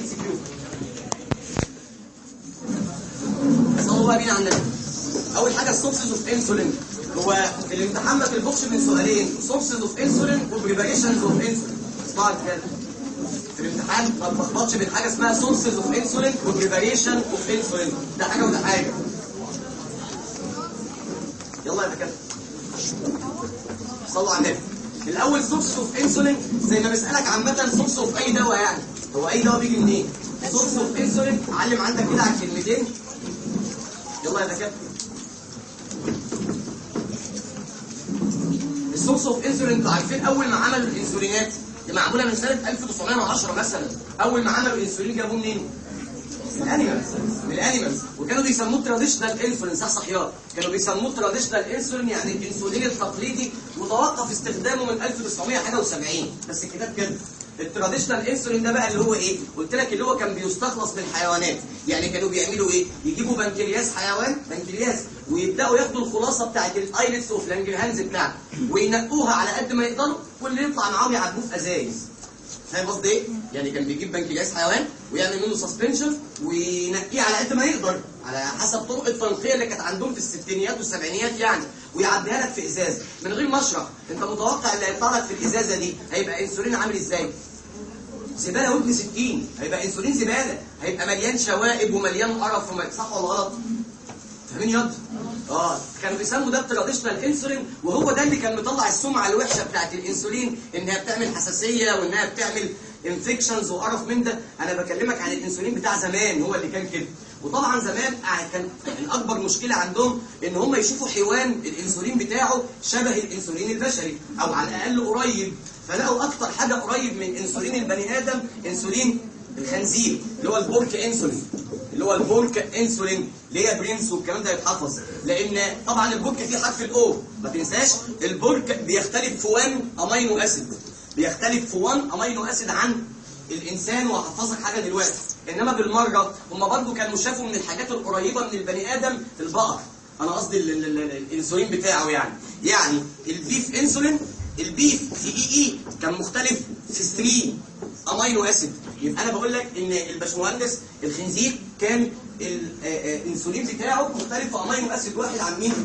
ام سي كيو صلوا بقى بينا على النبي اول حاجه السورسز اوف انسولين هو في الامتحان ما تلبخش من سؤالين سورسز اوف انسولين وبريباريشنز اوف انسولين اسمعوا كده في الامتحان ما تلخبطش بين حاجه اسمها سورسز اوف انسولين وبريباريشن اوف انسولين ده حاجه وده حاجه يلا يا دكاتره صلوا على النبي الاول سورس اوف انسولين زي ما بسالك عامه سورس اوف اي دواء يعني هو اي دواء بيجي منين سورس اوف انسولين علم عندك كده على الكلمتين يلا يا دكاتره السورس اوف انسولين انتوا عارفين اول ما عملوا الانسولينات دي معموله من سنه 1910 مثلا اول ما عملوا الانسولين جابوه منين؟ من الانيمالز من الانيمالز وكانوا بيسموه تراديشنال انسولين صح صحيح كانوا بيسموه تراديشنال انسولين يعني الانسولين التقليدي وتوقف استخدامه من 1970 بس الكتاب كده التراديشنال انسولين ده بقى اللي هو ايه قلت لك اللي هو كان بيستخلص من الحيوانات يعني كانوا بيعملوا ايه يجيبوا بنكرياس حيوان بنكرياس ويبداوا ياخدوا الخلاصه بتاعت الايلتس اوف لانجرهانز بتاعته وينقوها على قد ما يقدروا واللي يطلع معاهم يعبوه في ازايز فاهم قصدي ايه؟ يعني كان بيجيب بنكرياس حيوان ويعمل منه سسبنشن وينقيه على قد ما يقدر على حسب طرق التنقيه اللي كانت عندهم في الستينيات والسبعينيات يعني ويعبيها لك في ازاز من غير ما اشرح انت متوقع اللي هيطلع لك في الازازه دي هيبقى انسولين عامل ازاي؟ زباله وابن 60 هيبقى انسولين زباله هيبقى مليان شوائب ومليان قرف ومليان صح ولا غلط؟ فاهمين ياض؟ اه كانوا بيسموا ده التراديشنال انسولين وهو ده اللي كان مطلع السمعه الوحشه بتاعت الانسولين انها بتعمل حساسيه وانها بتعمل انفكشنز وقرف من ده انا بكلمك عن الانسولين بتاع زمان هو اللي كان كده وطبعا زمان آه كان يعني اكبر مشكله عندهم ان هم يشوفوا حيوان الانسولين بتاعه شبه الانسولين البشري او على الاقل قريب فلقوا اكتر حاجه قريب من انسولين البني ادم انسولين الخنزير اللي هو البورك انسولين اللي هو البورك انسولين اللي هي برينس والكلام ده يتحفظ لان طبعا البورك فيه حرف الاو ما تنساش البورك بيختلف في 1 امينو اسيد بيختلف في 1 امينو اسيد عن الانسان وهحفظك حاجه دلوقتي انما بالمره هم برضو كانوا شافوا من الحاجات القريبه من البني ادم البقر انا قصدي ال- ال- ال- الانسولين بتاعه يعني يعني البيف انسولين البيف في اي اي كان مختلف في 3 امينو اسيد يبقى انا بقول لك ان الباشمهندس الخنزير كان ال- آه، آه، الانسولين بتاعه مختلف في امينو اسيد واحد عن مين؟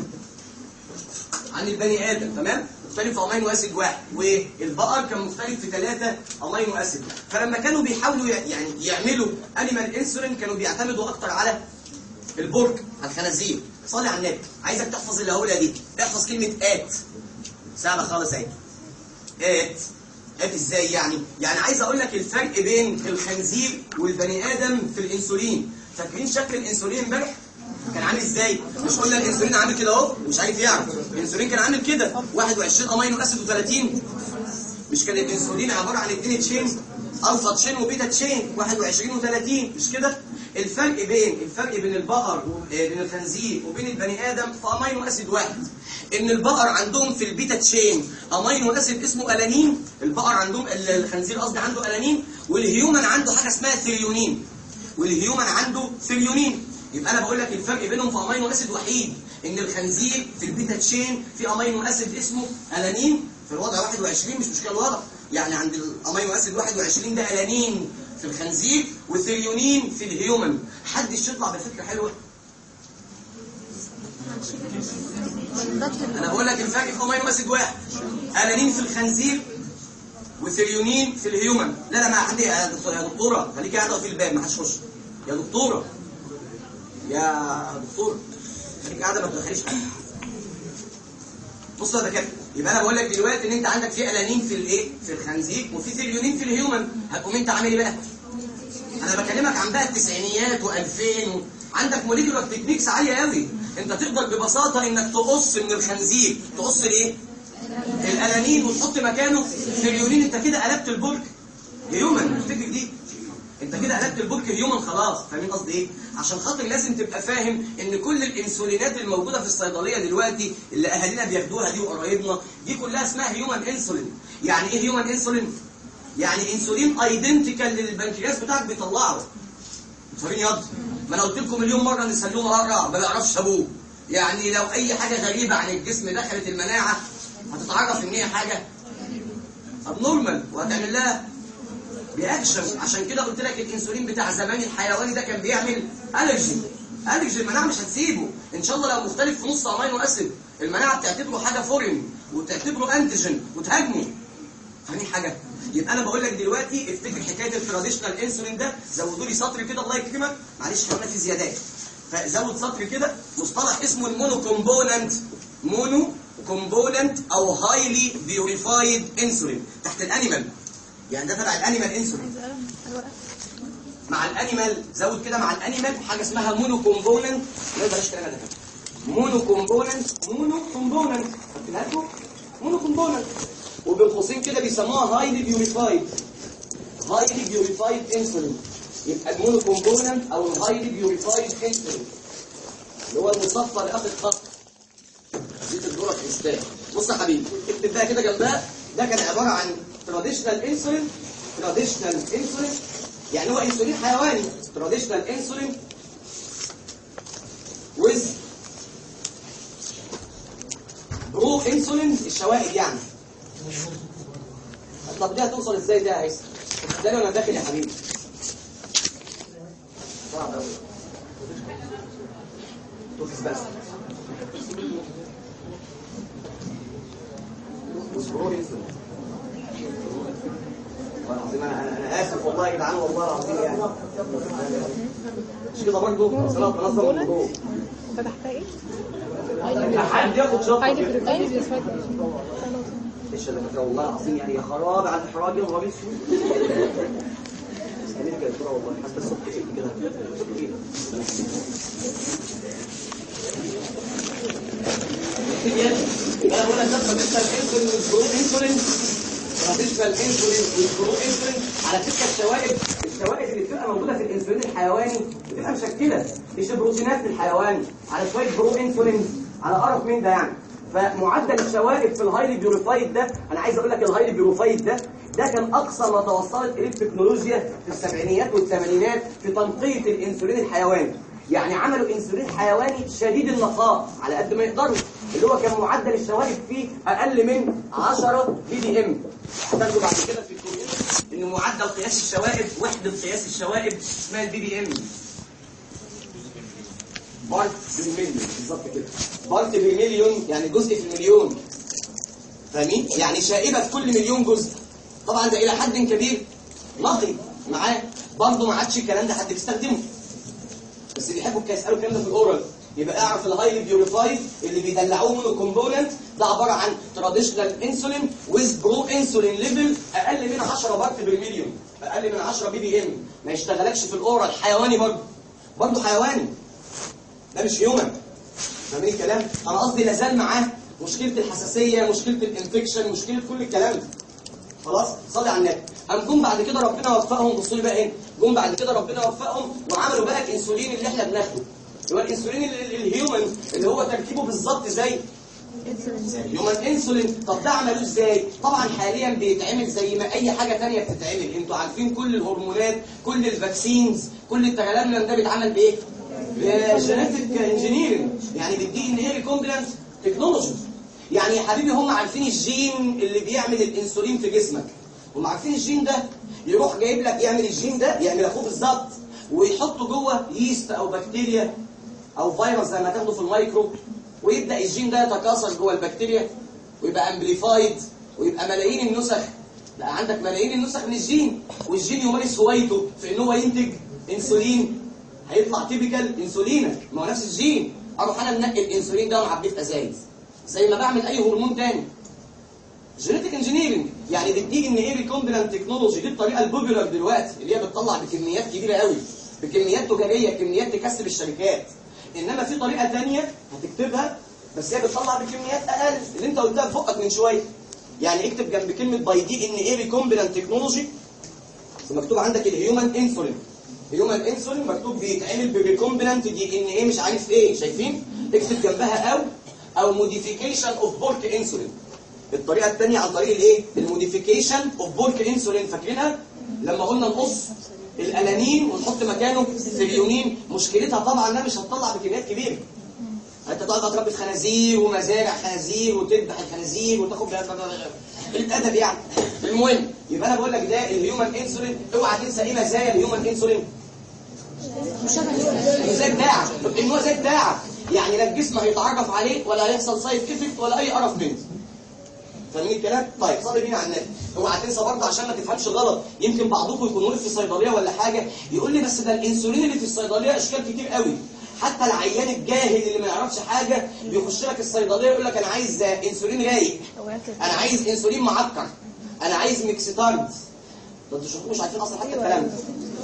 عن البني ادم تمام؟ مختلف في امينو اسيد واحد والبقر كان مختلف في ثلاثه امينو اسيد فلما كانوا بيحاولوا ي- يعني يعملوا انيمال انسولين كانوا بيعتمدوا اكتر على البرج على الخنازير صلي على النبي عايزك تحفظ اللي هقولها دي احفظ كلمه ات سهله خالص اهي ات ات ازاي يعني يعني عايز اقول لك الفرق بين الخنزير والبني ادم في الانسولين فاكرين شكل الانسولين امبارح كان عامل ازاي مش قلنا الانسولين عامل كده اهو مش عارف يعرف الانسولين كان عامل كده 21 امينو اسيد و30 مش كان الانسولين عباره عن اتنين تشين الفا تشين وبيتا تشين 21 و30 مش كده الفرق بين الفرق بين البقر و- آه، بين الخنزير وبين البني ادم في امينو اسيد واحد ان البقر عندهم في البيتا تشين امينو اسيد اسمه الانين البقر عندهم ال- الخنزير قصدي عنده الانين والهيومن عنده حاجه اسمها ثريونين والهيومن عنده ثريونين يبقى انا بقول لك الفرق بينهم في امينو اسيد وحيد ان الخنزير في البيتا تشين في امينو اسيد اسمه الانين في الوضع 21 مش مشكله الوضع يعني عند الامينو اسيد 21 ده الانين في الخنزير والثريونين في الهيومن حد يطلع بفكره حلوه انا بقول لك الفرق في امينو اسيد واحد الانين في الخنزير وثريونين في الهيومن لا لا ما عندي يا دكتور- يا دكتوره خليكي قاعده في الباب ما حدش يخش يا دكتوره يا دكتور خليك قاعده ما تدخليش حد بص يا دكاتره يبقى انا بقول لك دلوقتي ان انت عندك في الانين في الايه في الخنزير وفي ثريونين في الهيومن هتقوم انت عامل ايه بقى انا بكلمك عن بقى التسعينيات و2000 و... عندك موليكولار تكنيكس عاليه قوي انت تقدر ببساطه انك تقص من الخنزير تقص الايه الالانين وتحط مكانه ثريونين انت كده قلبت البرج هيومن افتكر دي انت كده قلبت البرج هيومن خلاص فاهمين قصدي ايه عشان خاطر لازم تبقى فاهم ان كل الانسولينات الموجوده في الصيدليه دلوقتي اللي اهالينا بياخدوها دي وقرايبنا دي كلها اسمها هيومن انسولين يعني ايه هيومن انسولين يعني انسولين ايدنتيكال للبنكرياس بتاعك بيطلعه فاهمين ياض ما انا قلت لكم مليون مره ان سلوم اقرع ما بيعرفش ابوه يعني لو اي حاجه غريبه عن الجسم دخلت المناعه هتتعرف ان هي حاجه ابنورمال وهتعمل لها رياكشن عشان كده قلت لك الانسولين بتاع زمان الحيواني ده كان بيعمل الرجي الرجي المناعه مش هتسيبه ان شاء الله لو مختلف في نص امينو اسيد المناعه بتعتبره حاجه فورين وتعتبره انتيجين وتهاجمه فاهمين حاجه يبقى انا بقول لك دلوقتي افتكر حكايه التراديشنال انسولين ده زودوا لي سطر كده الله يكرمك معلش احنا في زيادات فزود سطر كده مصطلح اسمه المونو كومبوننت مونو كومبوننت او هايلي بيوريفايد انسولين تحت الانيمال يعني ده تبع الانيمال انسولين مع الانيمال زود كده مع الانيمال حاجه اسمها مونو كومبوننت لا بلاش كلام ده مونو كومبوننت مونو كومبوننت خدتها لكم مونو كومبوننت وبين قوسين كده بيسموها هايلي بيوريفايد هايلي بيوريفايد انسولين يبقى المونو كومبوننت او الهايلي بيوريفايد انسولين اللي هو المصفى لاخر خط زيت الذره في الستاك بص يا حبيبي اكتب ده كده جنبها ده كان عباره عن تراديشنال انسولين تراديشنال انسولين يعني هو انسولين حيواني تراديشنال انسولين ويز برو انسولين الشوائب يعني طب دي هتوصل ازاي ده يا عيسى؟ ازاي وانا داخل يا حبيبي؟ صعب قوي توفيس بس برو انسولين والله العظيم انا انا انا اسف والله يا جدعان والله العظيم يعني مش كده برضه صلاه تنظم الموضوع فتحتها ايه؟ حد ياخد شطه هايلي كده. بروتين ايش انا فاكره والله العظيم يعني يا خراب على الاحراج يا نهار اسود استنيت كده الصوره والله حاسس الصوت كده كده صوت كده انا بقول لك ده بالنسبه للانسولين والجلو انسولين بالنسبه للانسولين والجلو انسولين على فكره الشوائب الشوائب اللي بتبقى موجوده في الانسولين الحيواني بتبقى مشكله مش بروتينات في الحيوان على شويه برو انسولين على قرف من ده يعني فمعدل الشوائب في الهايلي بيوريفايد ده انا عايز اقول لك الهايلي بيوريفايد ده ده كان اقصى ما توصلت اليه التكنولوجيا في السبعينيات والثمانينات في تنقيه الانسولين الحيواني يعني عملوا انسولين حيواني شديد النقاء على قد ما يقدروا اللي هو كان معدل الشوائب فيه اقل من 10 بي دي ام هتاخدوا بعد كده في الكمبيوتر ان معدل قياس الشوائب وحده قياس الشوائب اسمها البي دي ام بارت بالمليون بالظبط كده بارت بالمليون يعني جزء في المليون فاهمين يعني شائبه في كل مليون جزء طبعا ده الى حد كبير نقي معاه برضه ما عادش الكلام ده حد بيستخدمه بس بيحبوا كده يسالوا الكلام ده في الاورال يبقى اعرف الهايلي بيوريفايد اللي بيدلعوه من الكومبوننت ده عباره عن تراديشنال انسولين ويز برو انسولين ليفل اقل من 10 بارت بالمليون اقل من 10 بي بي ام ما يشتغلكش في الاورال حيواني برضه برضه حيواني ده مش هيومن فاهمين الكلام انا قصدي لازال معاه مشكله الحساسيه مشكله الانفكشن مشكله كل الكلام ده خلاص صلي على النبي قام جم بعد كده ربنا وفقهم بصوا لي بقى هنا جم بعد كده ربنا وفقهم وعملوا بقى الانسولين اللي احنا بناخده اللي هو الانسولين ال- ال- الهيومن اللي هو تركيبه بالظبط زي هيومن انسولين طب ده عملوه ازاي طبعا حاليا بيتعمل زي ما اي حاجه تانية بتتعمل انتوا عارفين كل الهرمونات كل الفاكسينز كل التغلبلم ده بيتعمل بايه جينيتك انجينيرنج يعني بالدي ان ايه ريكومبلانت تكنولوجي يعني يا حبيبي هم عارفين الجين اللي بيعمل الانسولين في جسمك هم عارفين الجين ده يروح جايب لك يعمل الجين ده يعمل اخوه بالظبط ويحطه جوه ييست او بكتيريا او فيروس زي ما تاخده في المايكرو ويبدا الجين ده يتكاثر جوه البكتيريا ويبقى امبليفايد ويبقى ملايين النسخ بقى عندك ملايين النسخ من الجين والجين يمارس هوايته في ان هو ينتج انسولين هيطلع تيبيكال انسولينك ما هو نفس الجين اروح انا منقي الانسولين ده ومعبيه في ازايز زي ما بعمل اي هرمون تاني جينيتك انجينيرنج يعني بالدي ان ايه ريكومبينانت تكنولوجي دي الطريقه البوبيلر دلوقتي اللي هي بتطلع بكميات كبيره قوي بكميات تجاريه كميات تكسب الشركات انما في طريقه ثانيه هتكتبها بس هي بتطلع بكميات اقل اللي انت قلتها في بقك من شويه يعني اكتب جنب كلمه باي دي ان ايه ريكومبينانت تكنولوجي مكتوب عندك الهيومن انسولين هيومن انسولين مكتوب بيتعمل بريكومبينانت دي ان ايه مش عارف ايه شايفين اكتب جنبها او او موديفيكيشن اوف بورك انسولين الطريقه الثانيه عن طريق الايه الموديفيكيشن اوف بورك انسولين فاكرينها لما قلنا نقص الالانين ونحط مكانه ثريونين مشكلتها طبعا انها مش هتطلع بكميات كبيره انت تقعد تربي خنازير ومزارع خنازير وتذبح الخنازير وتاخد قله ادب يعني المهم يبقى انا بقول لك ده الهيومن انسولين اوعى تنسى ايه مزايا الهيومن انسولين المزاج بتاعك المزاج بتاعك يعني لا الجسم هيتعرف عليه ولا هيحصل سايد افكت ولا اي قرف منه فاهمين الكلام؟ طيب صلي بينا على النبي اوعى تنسى برضه عشان ما تفهمش غلط يمكن بعضكم يكون واقف في صيدليه ولا حاجه يقول لي بس ده الانسولين اللي في الصيدليه اشكال كتير قوي حتى العيان الجاهل اللي ما يعرفش حاجه بيخش لك الصيدليه يقول لك انا عايز انسولين رايق انا عايز انسولين معكر انا عايز ميكستارد ده انتوا شفتوا مش عارفين اصلا حتى الكلام ده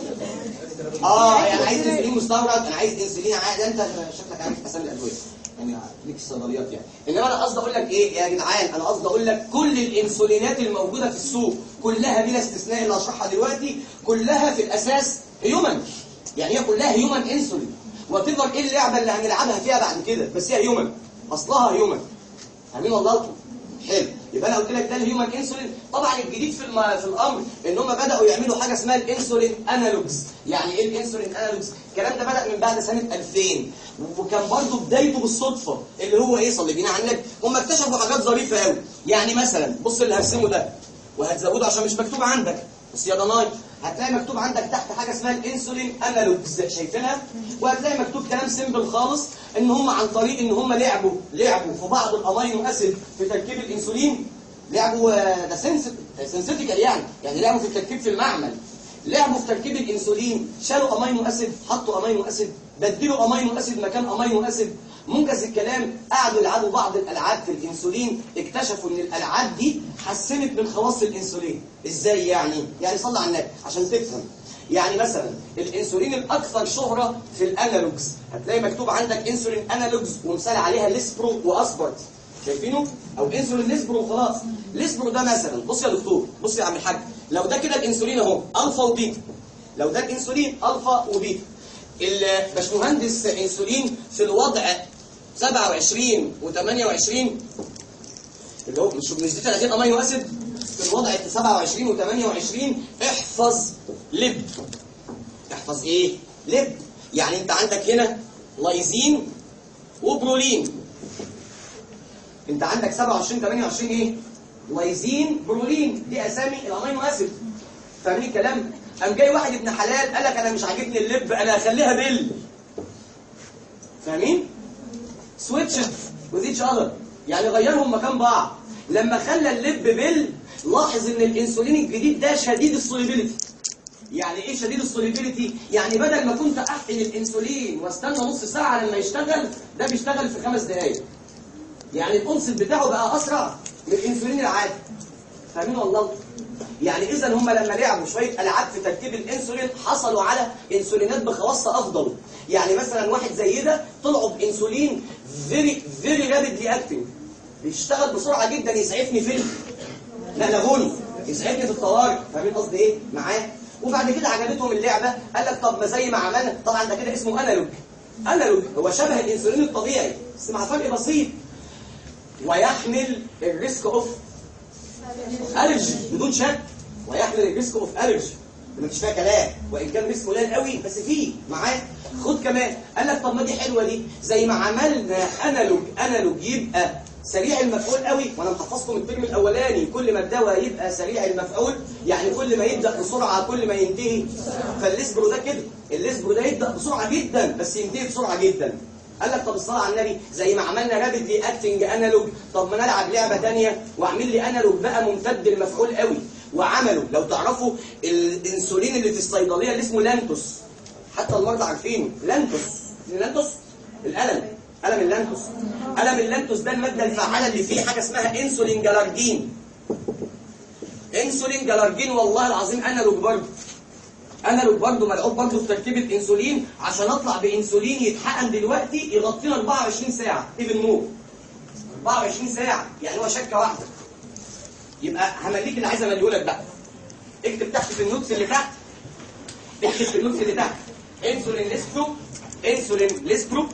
اه يعني عايز انسولين مستورد انا عايز انسولين عادي انت شكلك عارف اسامي الادويه يعني ليك الصيدليات يعني انما انا قصدي اقول لك ايه يا جدعان انا قصدي اقول لك كل الانسولينات الموجوده في السوق كلها بلا استثناء اللي هشرحها دلوقتي كلها في الاساس هيومن يعني هي كلها هيومن انسولين وتفضل ايه اللعبه اللي هنلعبها فيها بعد كده بس هي هيومن اصلها هيومن فاهمين والله حلو يبقى انا قلت لك ده الهيومن انسولين طبعا الجديد في الم... في الامر ان هم بداوا يعملوا حاجه اسمها الانسولين انالوجز يعني ايه الانسولين انالوجز الكلام ده بدا من بعد سنه 2000 وكان برضه بدايته بالصدفه اللي هو ايه صلي بينا على النبي هم اكتشفوا حاجات ظريفه قوي يعني مثلا بص اللي هرسمه ده وهتزوده عشان مش مكتوب عندك بس يا ضناي هتلاقي مكتوب عندك تحت حاجه اسمها الانسولين انالوجز شايفينها وهتلاقي مكتوب كلام سيمبل خالص ان هم عن طريق ان هم لعبوا لعبوا في بعض الامينو اسيد في تركيب الانسولين لعبوا آه، ده سنسيتيكال يعني يعني لعبوا في التركيب في المعمل لعبوا في تركيب الانسولين شالوا امينو اسيد حطوا امينو اسيد بدلوا امينو اسيد مكان امينو اسيد منجز الكلام قعدوا يلعبوا بعض الالعاب في الانسولين اكتشفوا ان الالعاب دي حسنت من خواص الانسولين ازاي يعني يعني صلى على النبي عشان تفهم يعني مثلا الانسولين الاكثر شهره في الانالوجز هتلاقي مكتوب عندك انسولين انالوجز ومثال عليها ليسبرو واسبرت شايفينه او انسولين ليسبرو وخلاص ليسبرو ده مثلا بص يا دكتور بص يا عم الحاج لو ده كده الانسولين اهو الفا وبيتا لو ده الانسولين الفا وبيتا الباشمهندس انسولين في الوضع 27 و28 اللي هو مش مش دي 30 امينو اسيد في الوضع 27 و28 احفظ لب احفظ ايه لب يعني انت عندك هنا لايزين وبرولين انت عندك 27 28 ايه لايزين برولين دي اسامي الامينو اسيد فاهمين الكلام قام جاي واحد ابن حلال قال لك انا مش عاجبني اللب انا هخليها بل فاهمين سويتشد وذ ايتش اذر يعني غيرهم مكان بعض لما خلى اللب بل لاحظ ان الانسولين الجديد ده شديد السوليبيليتي يعني ايه شديد السوليبيليتي يعني بدل ما كنت احقن الانسولين واستنى نص ساعه لما يشتغل ده بيشتغل في خمس دقائق يعني الانسل بتاعه بقى اسرع من الانسولين العادي فاهمين والله يعني اذا هم لما لعبوا شويه العاب في تركيب الانسولين حصلوا على انسولينات بخواص افضل يعني مثلا واحد زي ده طلعوا بانسولين فيري فيري رابيدلي اكتنج بيشتغل بسرعه جدا يسعفني في نقلغوني يسعفني في الطوارئ فاهمين قصدي ايه معاه وبعد كده عجبتهم اللعبه قال لك طب ما زي ما عملنا طبعا ده كده اسمه انالوج انالوج هو شبه الانسولين الطبيعي بس مع فرق بسيط ويحمل الريسك اوف الرجي بدون شك ويحمل الريسك اوف الرجي مفيش فيها كلام وان كان ريسك قليل قوي بس فيه معاه خد كمان قال لك طب ما دي حلوه دي زي ما عملنا انالوج انالوج يبقى سريع المفعول قوي وانا محفظكم الترم الاولاني كل ما الدواء يبقى سريع المفعول يعني كل ما يبدا بسرعه كل ما ينتهي فالليسبرو ده كده الليسبرو ده يبدا بسرعه جدا بس ينتهي بسرعه جدا قال لك طب الصلاه على النبي زي ما عملنا رابيدلي اكتنج انالوج طب ما نلعب لعبه ثانيه واعمل لي انالوج بقى ممتد المفعول قوي وعملوا لو تعرفوا الانسولين اللي في الصيدليه اللي اسمه لانتوس حتى المرضى عارفينه لانتوس لانتوس الالم الم اللانتوس الم اللانتوس ده الماده الفعاله اللي فيه حاجه اسمها انسولين جلاردين انسولين جلاردين والله العظيم انالوج برضه انالوج برضه ملعوب برضه في تركيب الانسولين عشان اطلع بانسولين يتحقن دلوقتي يغطينا 24 ساعه ايفن مور 24 ساعه يعني هو شكه واحده يبقى همليك اللي عايز امليه لك بقى اكتب تحت في النوتس اللي تحت اكتب في النوتس اللي تحت انسولين ليسبرو انسولين ليسبرو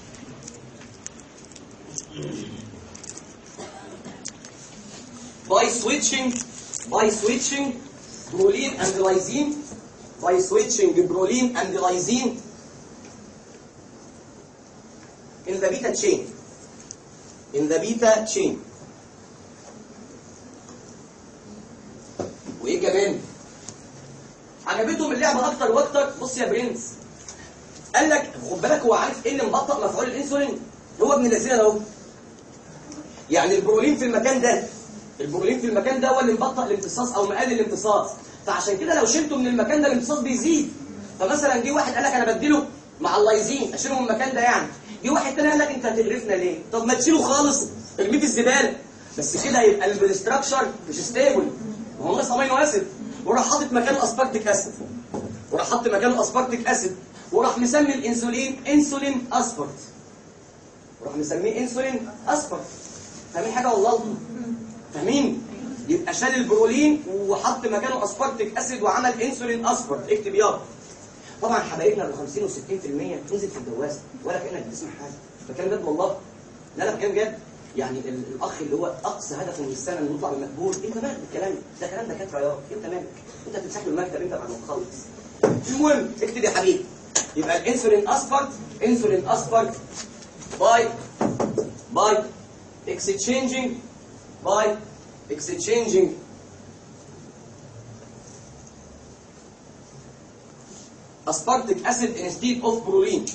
by switching by switching proline and lysine by switching proline and lysine in the beta chain in the beta chain ايه كمان عجبتهم اللعبه اكتر واكتر بص يا برنس قال لك خد بالك هو عارف ايه اللي مبطئ مفعول الانسولين هو ابن الذين اهو يعني البرولين في المكان ده البرولين في المكان ده هو اللي مبطئ الامتصاص او مقلل الامتصاص فعشان كده لو شلته من المكان ده الامتصاص بيزيد فمثلا جه واحد قال لك انا بديله مع اللايزين اشيله من المكان ده يعني جه واحد تاني قال لك انت هتقرفنا ليه طب ما تشيله خالص ارميه في الزباله بس كده هيبقى الاستراكشر مش ستيبل ما هو ناقص امينو اسيد وراح حاطط مكانه اسبارتيك اسيد وراح حاطط مكانه اسبارتيك اسيد وراح مسمي الانسولين انسولين اسبرت وراح مسميه انسولين اسبرت فاهمين حاجه والله فاهمين يبقى شال البرولين وحط مكانه اسبارتيك اسيد وعمل انسولين اسبرت اكتب يلا طبعا حبايبنا ال 50 و 60% تنزل في الجواز ولا كانك بتسمع حاجه بكلام جد والله لا لا بكلام جد يعني ال- الاخ اللي هو اقصى هدفه من السنه انه يطلع بمقبول انت مالك بالكلام ده كلام دكاتره يا انت مالك انت بتمسح له المكتب انت بعد ما تخلص المهم اكتب يا حبيبي يبقى الانسولين اسبرت انسولين اسبرت باي باي exchanging by exchanging aspartic acid instead of proline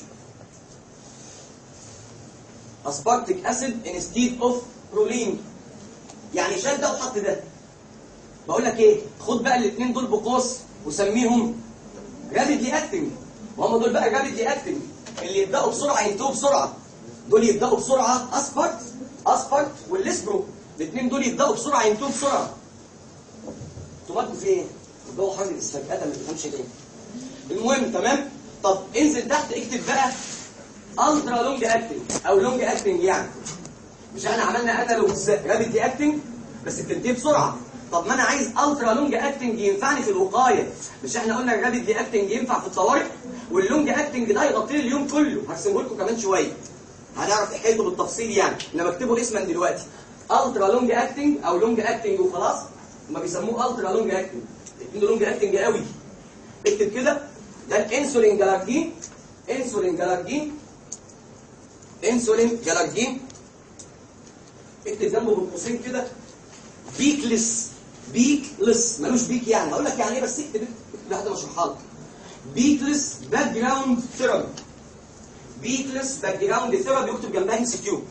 aspartic acid instead of proline يعني شال ده وحط ده بقول لك ايه خد بقى الاثنين دول بقوس وسميهم رابيدلي اكتنج وهم دول بقى رابيدلي اكتنج اللي يبداوا بسرعه ينتهوا بسرعه دول يبداوا بسرعه اسبرت اسبرت والليسبرو الاثنين دول يبداوا بسرعه ينتهوا بسرعه تماركوا في ايه؟ الجو حر بس فجاه ما تفهمش ليه المهم تمام طب انزل تحت اكتب بقى الترا لونج اكتنج او لونج اكتنج يعني مش احنا عملنا انالوجز رابيدلي اكتنج بس بتنتهي بسرعه طب ما انا عايز الترا لونج اكتنج ينفعني في الوقايه مش احنا قلنا الرابيدلي اكتنج ينفع في الطوارئ واللونج اكتنج ده يغطي لي اليوم كله هرسمه لكم كمان شويه هنعرف حكايته بالتفصيل يعني انما اكتبه اسما دلوقتي الترا لونج اكتنج او لونج اكتنج وخلاص هما بيسموه الترا لونج اكتنج الاثنين لونج اكتنج قوي اكتب كده ده الانسولين جلاردين انسولين جلاردين انسولين جلاردين اكتب جنبه بالقوسين كده بيكلس بيكلس ملوش بيك يعني هقول لك يعني ايه بس اكتب اكتب لحد ما اشرحها لك بيكلس باك جراوند ثيرابي بيكلس باك جراوند ثيرابي اكتب جنبها ام سي كيو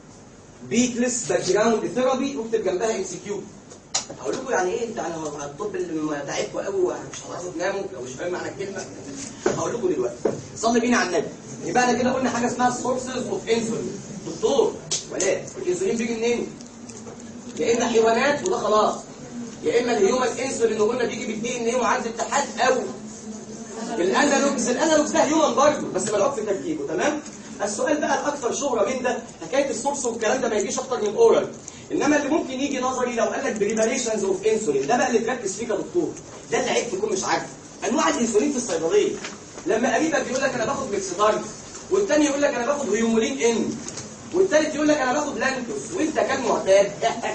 بيكلس باك جراوند ثيرابي اكتب جنبها ام سي كيو هقول لكم يعني ايه انت انا الطب اللي تعبكم قوي ومش هتعرفوا تناموا لو مش فاهم معنى الكلمه هقول لكم دلوقتي صلي بينا على النبي يبقى انا كده قلنا حاجه اسمها سورسز اوف انسولين دكتور ولا الانسولين بيجي منين؟ يا اما حيوانات وده خلاص يا اما الهيومن انسولين اللي قلنا بيجي بالدي ان ايه وعايز اتحاد قوي الانالوجز الانالوجز ده هيومن برضه بس ملعوب في تركيبه تمام السؤال بقى الاكثر شهره من ده حكايه السورس والكلام ده ما يجيش اكتر من اورال انما اللي ممكن يجي نظري لو قال لك بريباريشنز اوف انسولين ده بقى اللي تركز فيه كدكتور ده اللي عيب تكون مش عارفه انواع الانسولين في الصيدليه لما قريبك يقول لك انا باخد ميكسيدارد والتاني يقول لك انا باخد هيومولين ان والتالت يقول لك انا باخد لانتوس وانت كان معتاد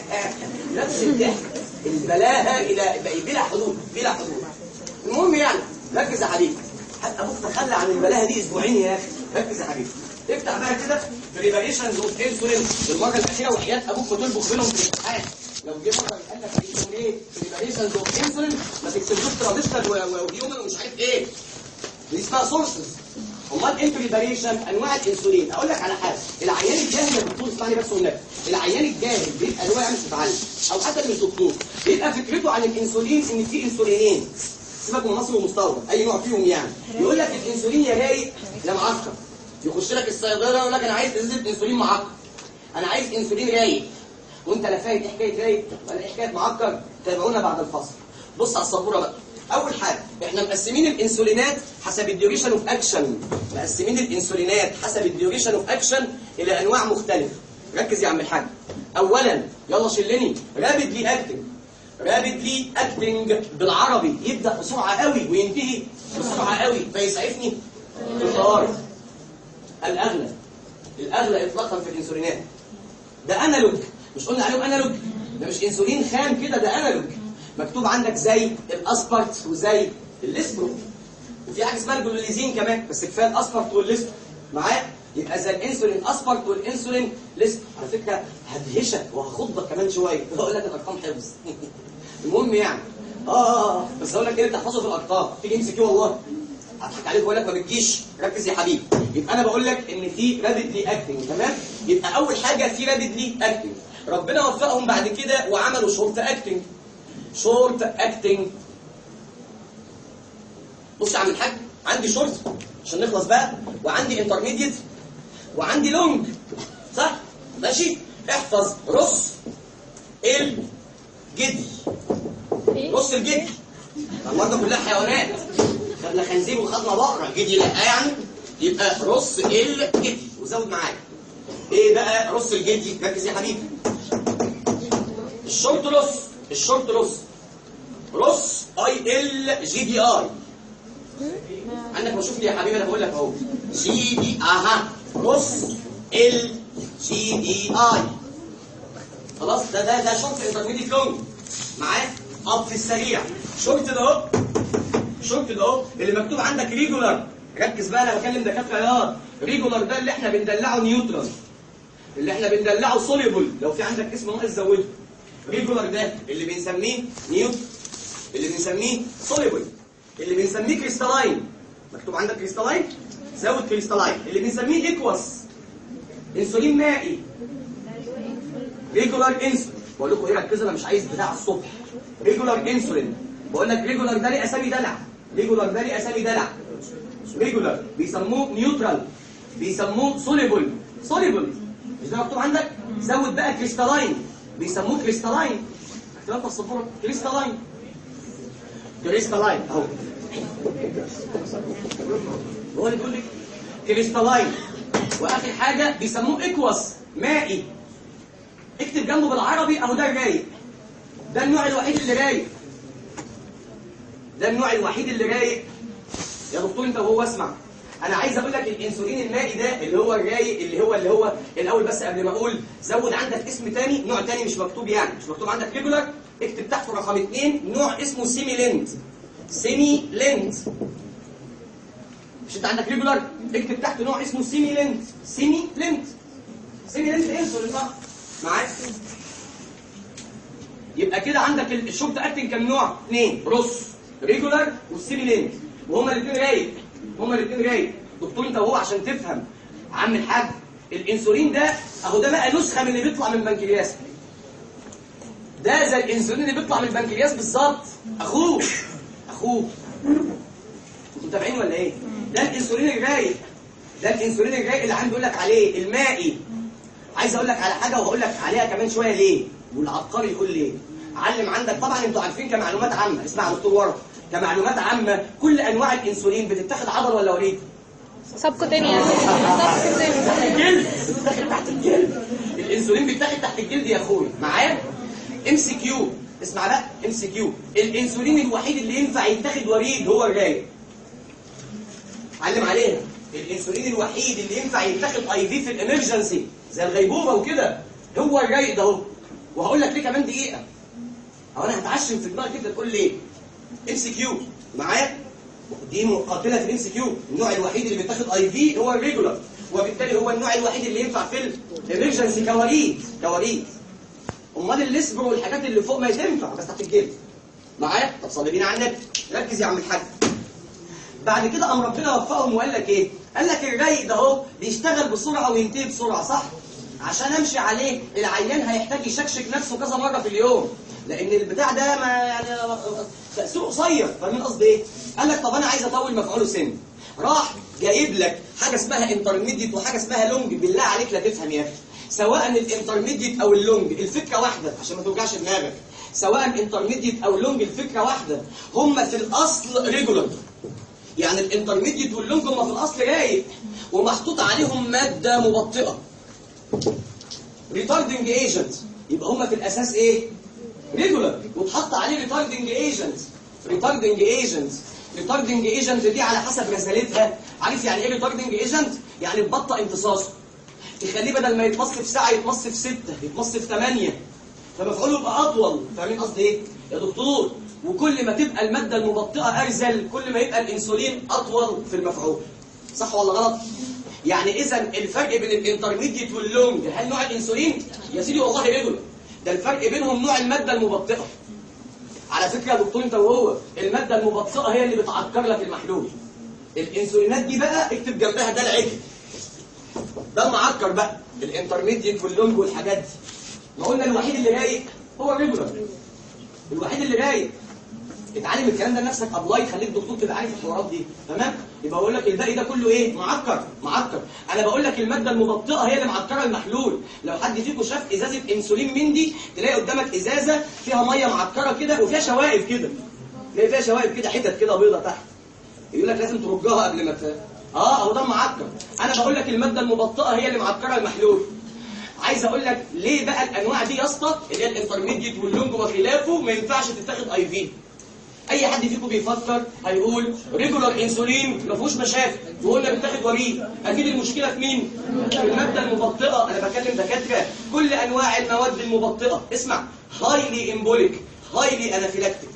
نفس الضحك البلاهه الى بلا حدود بلا حدود المهم يعني ركز يا حبيبي حتى ابوك تخلى عن البلاهه دي اسبوعين يا اخي ركز يا حبيبي افتح بقى كده بريباريشنز اوف انسولين المره الاخيره وحياه ابوك بتطبخ بينهم في الامتحان لو جه مره قال لك انسولين ايه بريباريشنز اوف انسولين ما تكتبوش تراديشنال وهيومن ومش عارف ايه دي اسمها سورسز امال ايه بريباريشن انواع الانسولين اقول لك على حاجه العيان الجاهل يا دكتور اسمعني بس والنبي العيان الجاهل بيبقى اللي هو يعني مش متعلم او حتى اللي مش دكتور بيبقى فكرته عن الانسولين ان في انسولينين سيبك من مصر ومستورد اي نوع فيهم يعني يقول لك الانسولين يا رايق يا معسكر يخش لك الصيدله يقول لك انا عايز ازازه انسولين معقد انا عايز انسولين رايق وانت لا فاهم إيه حكايه رايق ولا إيه حكايه معقد تابعونا بعد الفصل بص على السبوره بقى اول حاجه احنا مقسمين الانسولينات حسب الديوريشن اوف اكشن مقسمين الانسولينات حسب الديوريشن اوف اكشن الى انواع مختلفه ركز يا عم الحاج اولا يلا شلني رابيدلي اكتنج رابيدلي اكتنج بالعربي يبدا بسرعه قوي وينتهي بسرعه قوي فيسعفني الطوارئ الاغلى الاغلى اطلاقا في الانسولينات ده انالوج مش قلنا عليهم انالوج ده مش انسولين خام كده ده انالوج مكتوب عندك زي الاسبرت وزي الليسبرو وفي حاجه اسمها الجلوليزين كمان بس كفايه الاسبرت والليسبرو معايا يبقى زي الانسولين اسبرت والانسولين ليسبرو على فكره هدهشك وهخضك كمان شويه هقول لك الارقام حفظ المهم يعني اه اه اه بس اقول لك ايه اللي تحفظه في الاقطاب تيجي امسك كيو والله هضحك عليك واقول لك ما بتجيش ركز يا حبيبي يبقى انا بقول لك ان في رابيدلي اكتنج تمام يبقى اول حاجه في رابيدلي اكتنج ربنا وفقهم بعد كده وعملوا شورت اكتنج شورت اكتنج بص يا عم الحاج عندي شورت عشان نخلص بقى وعندي انترميديت وعندي لونج صح ماشي احفظ رص الجدي رص الجدي النهارده كلها حيوانات خدنا خنزير وخدنا بقره جدي لا يعني يبقى رص الجدي وزود معايا ايه بقى رص الجدي ركز يا حبيبي الشورت رص الشورت رص رص اي ال جي دي اي عندك بشوف لي يا حبيبي انا بقول لك اهو جي دي اها رص ال جي دي اي خلاص ده ده ده شورت انترميديت لونج معاه اب في السريع شورت ده اهو شورت ده اهو اللي مكتوب عندك ريجولار ركز بقى انا بكلم دكاتره يا ريجولار ده اللي احنا بندلعه نيوترال اللي احنا بندلعه سوليبل لو في عندك اسم ناقص زوده ريجولار ده اللي بنسميه نيوترال اللي بنسميه سوليبل اللي بنسميه كريستالاين مكتوب عندك كريستالاين زود كريستالاين اللي بنسميه ايكواس انسولين مائي ريجولار انسولين بقول لكم ايه ركزوا انا مش عايز بتاع الصبح ريجولار انسولين بقول لك ريجولار ده ليه اسامي دلع ريجولار ده ليه اسامي دلع ريجولار بيسموه نيوترال بيسموه سوليبل سوليبل مش ده مكتوب عندك زود بقى كريستالاين بيسموه كريستالاين اختلاف في السبوره كريستالاين كريستالاين اهو هو اللي بيقول لك كريستالاين واخر حاجه بيسموه اكواس مائي اكتب جنبه بالعربي اهو ده الرايق ده النوع الوحيد اللي رايق ده النوع الوحيد اللي رايق يا دكتور انت وهو اسمع انا عايز اقول لك الانسولين المائي ده اللي هو الرايق اللي هو اللي هو الاول بس قبل ما اقول زود عندك اسم تاني نوع تاني مش مكتوب يعني مش مكتوب عندك ريجولار اكتب تحته رقم اثنين نوع اسمه سيمي لينت سيمي لينت مش انت عندك ريجولار اكتب تحت نوع اسمه سيمي لينت سيمي لينت سيمي لينت انسولين صح معاك يبقى كده عندك الشورت اكتنج كام نوع؟ اثنين رص ريجولار والسيمي لينت وهما الاثنين رايق هما الاثنين رايق دكتور انت وهو عشان تفهم عم الحاج الانسولين ده اهو ده بقى نسخه من اللي بيطلع من البنكرياس ده زي الانسولين اللي بيطلع من البنكرياس بالظبط اخوه اخوه انتوا متابعين ولا ايه؟ ده الانسولين الرايق ده الانسولين الرايق اللي عندي بيقول لك عليه المائي عايز اقول لك على حاجه وهقول لك عليها كمان شويه ليه والعبقري يقول ليه علم عندك طبعا انتوا عارفين كمعلومات عامه اسمع يا دكتور ورق كمعلومات عامه كل انواع الانسولين بتتاخد عضل ولا وريد سبكوتينيوس سبكوتينيوس الجلد بتتاخد تحت الجلد الانسولين بيتاخد تحت الجلد يا اخويا معايا ام سي كيو اسمع بقى ام سي كيو الانسولين الوحيد اللي ينفع يتاخد وريد هو الرايق علم عليها الانسولين الوحيد اللي ينفع يتاخد اي في في الامرجنسي زي الغيبوبه وكده هو الرايق ده اهو وهقول لك ليه كمان دقيقه هو انا هتعشم في دماغك كده تقول لي ام سي كيو معايا دي مقاتله في الام سي كيو النوع الوحيد اللي بيتاخد اي في هو الريجولار وبالتالي هو النوع الوحيد اللي ينفع في الامرجنسي كوريد كوريد امال الليسبر والحاجات اللي فوق ما تنفع بس تحت الجلد معايا طب صلي بينا على النبي ركز يا عم الحاج بعد كده قام ربنا وفقهم وقال لك ايه قال لك الرايق ده اهو بيشتغل بسرعه وينتهي بسرعه صح عشان امشي عليه العيان هيحتاج يشكشك نفسه كذا مره في اليوم لان البتاع ده ما يعني تاثيره قصير فاهمين قصدي ايه قال لك طب انا عايز اطول مفعوله سن راح جايب لك حاجه اسمها انترميديت وحاجه اسمها لونج بالله عليك لا تفهم يا اخي سواء الانترميديت او اللونج الفكره واحده عشان ما توجعش دماغك سواء انترميديت او اللونج الفكره واحده هم في الاصل ريجولار يعني الانترميديت واللونج هم في الاصل رايق ومحطوط عليهم ماده مبطئه ريتاردنج ايجنت يبقى هم في الاساس ايه ريجولار وتحط عليه ريتاردنج ايجنت ريتاردنج ايجنت ريتاردنج ايجنت دي على حسب رسالتها عارف يعني ايه ريتاردنج ايجنت يعني تبطئ امتصاصه تخليه بدل ما يتمص في ساعه يتمص في سته يتمص في ثمانيه فمفعوله يبقى اطول فاهمين قصدي ايه يا دكتور وكل ما تبقى الماده المبطئه ارزل كل ما يبقى الانسولين اطول في المفعول صح ولا غلط يعني اذا الفرق بين الانترميديت واللونج هل نوع الانسولين يا سيدي والله رجل ده الفرق بينهم نوع الماده المبطئه على على فكره يا دكتور انت وهو الماده المبطئه هي اللي بتعكر لك المحلول الانسولينات دي بقى اكتب جنبها ده العكر ده المعكر بقى الانترميديت واللونج والحاجات دي ما قلنا الوحيد اللي رايق هو الريجولار الوحيد اللي رايق اتعلم الكلام ده لنفسك ابلاي خليك دكتور تبقى عارف الحوارات دي تمام يبقى بقول لك الباقي ده كله ايه معكر معكر انا بقول لك الماده المبطئه هي اللي معكره المحلول لو حد فيكم شاف ازازه انسولين من دي تلاقي قدامك ازازه فيها ميه معكره كده وفيها شوائب كده تلاقي فيها شوائب كده حتت كده بيضه تحت يقول لك لازم ترجها قبل ما ت... اه هو ده معكر انا بقول لك الماده المبطئه هي اللي معكره المحلول عايز اقول لك ليه بقى الانواع دي يا اسطى اللي هي الانترميديت واللونج وخلافه ما ينفعش تتاخد اي في اي حد فيكم بيفكر هيقول ريجولار انسولين ما فيهوش مشاكل وقلنا بتاخد وريد اكيد المشكله في مين في الماده المبطئه انا بكلم دكاتره كل انواع المواد المبطئه اسمع هايلي امبوليك هايلي انافيلاكتيك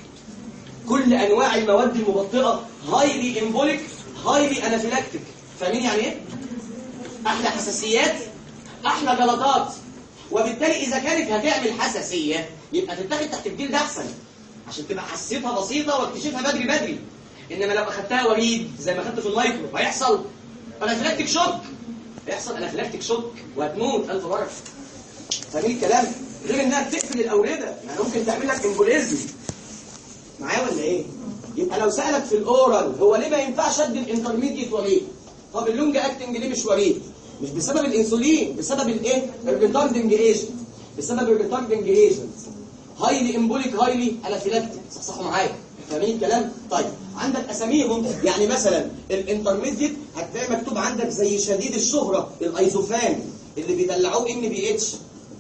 كل انواع المواد المبطئه هايلي امبوليك هايلي انافيلاكتيك فاهمين يعني ايه احلى حساسيات احلى جلطات وبالتالي اذا كانت هتعمل حساسيه يبقى تتاخد تحت الجلد احسن عشان تبقى حسيتها بسيطه واكتشفها بدري بدري انما لو اخدتها وريد زي ما اخدت في المايكرو هيحصل انافيلاكتيك شوك هيحصل انافيلاكتيك شوك وهتموت الف بركه فاهمين الكلام غير انها بتقفل الاورده يعني ممكن تعمل لك امبوليزم معايا ولا ايه يبقى لو سالك في الاورال هو ليه ما ينفعش ادي الانترميديت وريد طب اللونج اكتنج ليه مش وريد مش بسبب الانسولين بسبب الايه الريتاردنج ايجنت بسبب الريتاردنج ايجنت هايلي امبوليك هايلي انافيلاكتيك صحصحوا معايا فاهمين الكلام طيب عندك اساميهم يعني مثلا الانترميديت هتلاقي مكتوب عندك زي شديد الشهره الايزوفان اللي بيدلعوه ان بي اتش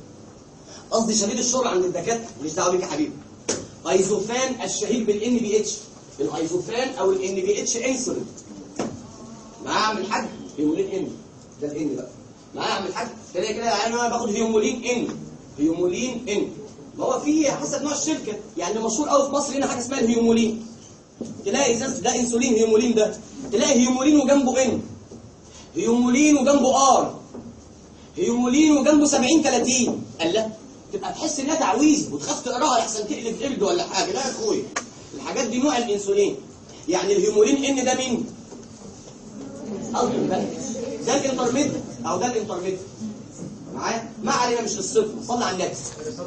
قصدي شديد الشهره عند الدكاتره مش دعوه بيك يا حبيبي ايزوفان الشهير بالان بي اتش الايزوفان او الان بي اتش انسولين معاه عم الحاج هيومولين ان ده الان بقى معاه عم الحاج تلاقي كده انا باخد هيومولين ان هيومولين ان ما هو في حسب نوع الشركه يعني مشهور قوي في مصر هنا حاجه اسمها الهيومولين تلاقي ازاز ده انسولين هيومولين ده تلاقي هيومولين وجنبه ان هيومولين وجنبه ار هيومولين وجنبه 70 30 قال لا تبقى تحس انها تعويذ وتخاف تقراها احسن تقلب قرد ولا حاجه لا يا اخويا الحاجات دي نوع الانسولين يعني الهيومولين ان ده مين؟ ألتون ده ده الانترميد او ده الانترميد معايا ما علينا مش الصفر صلي على النبي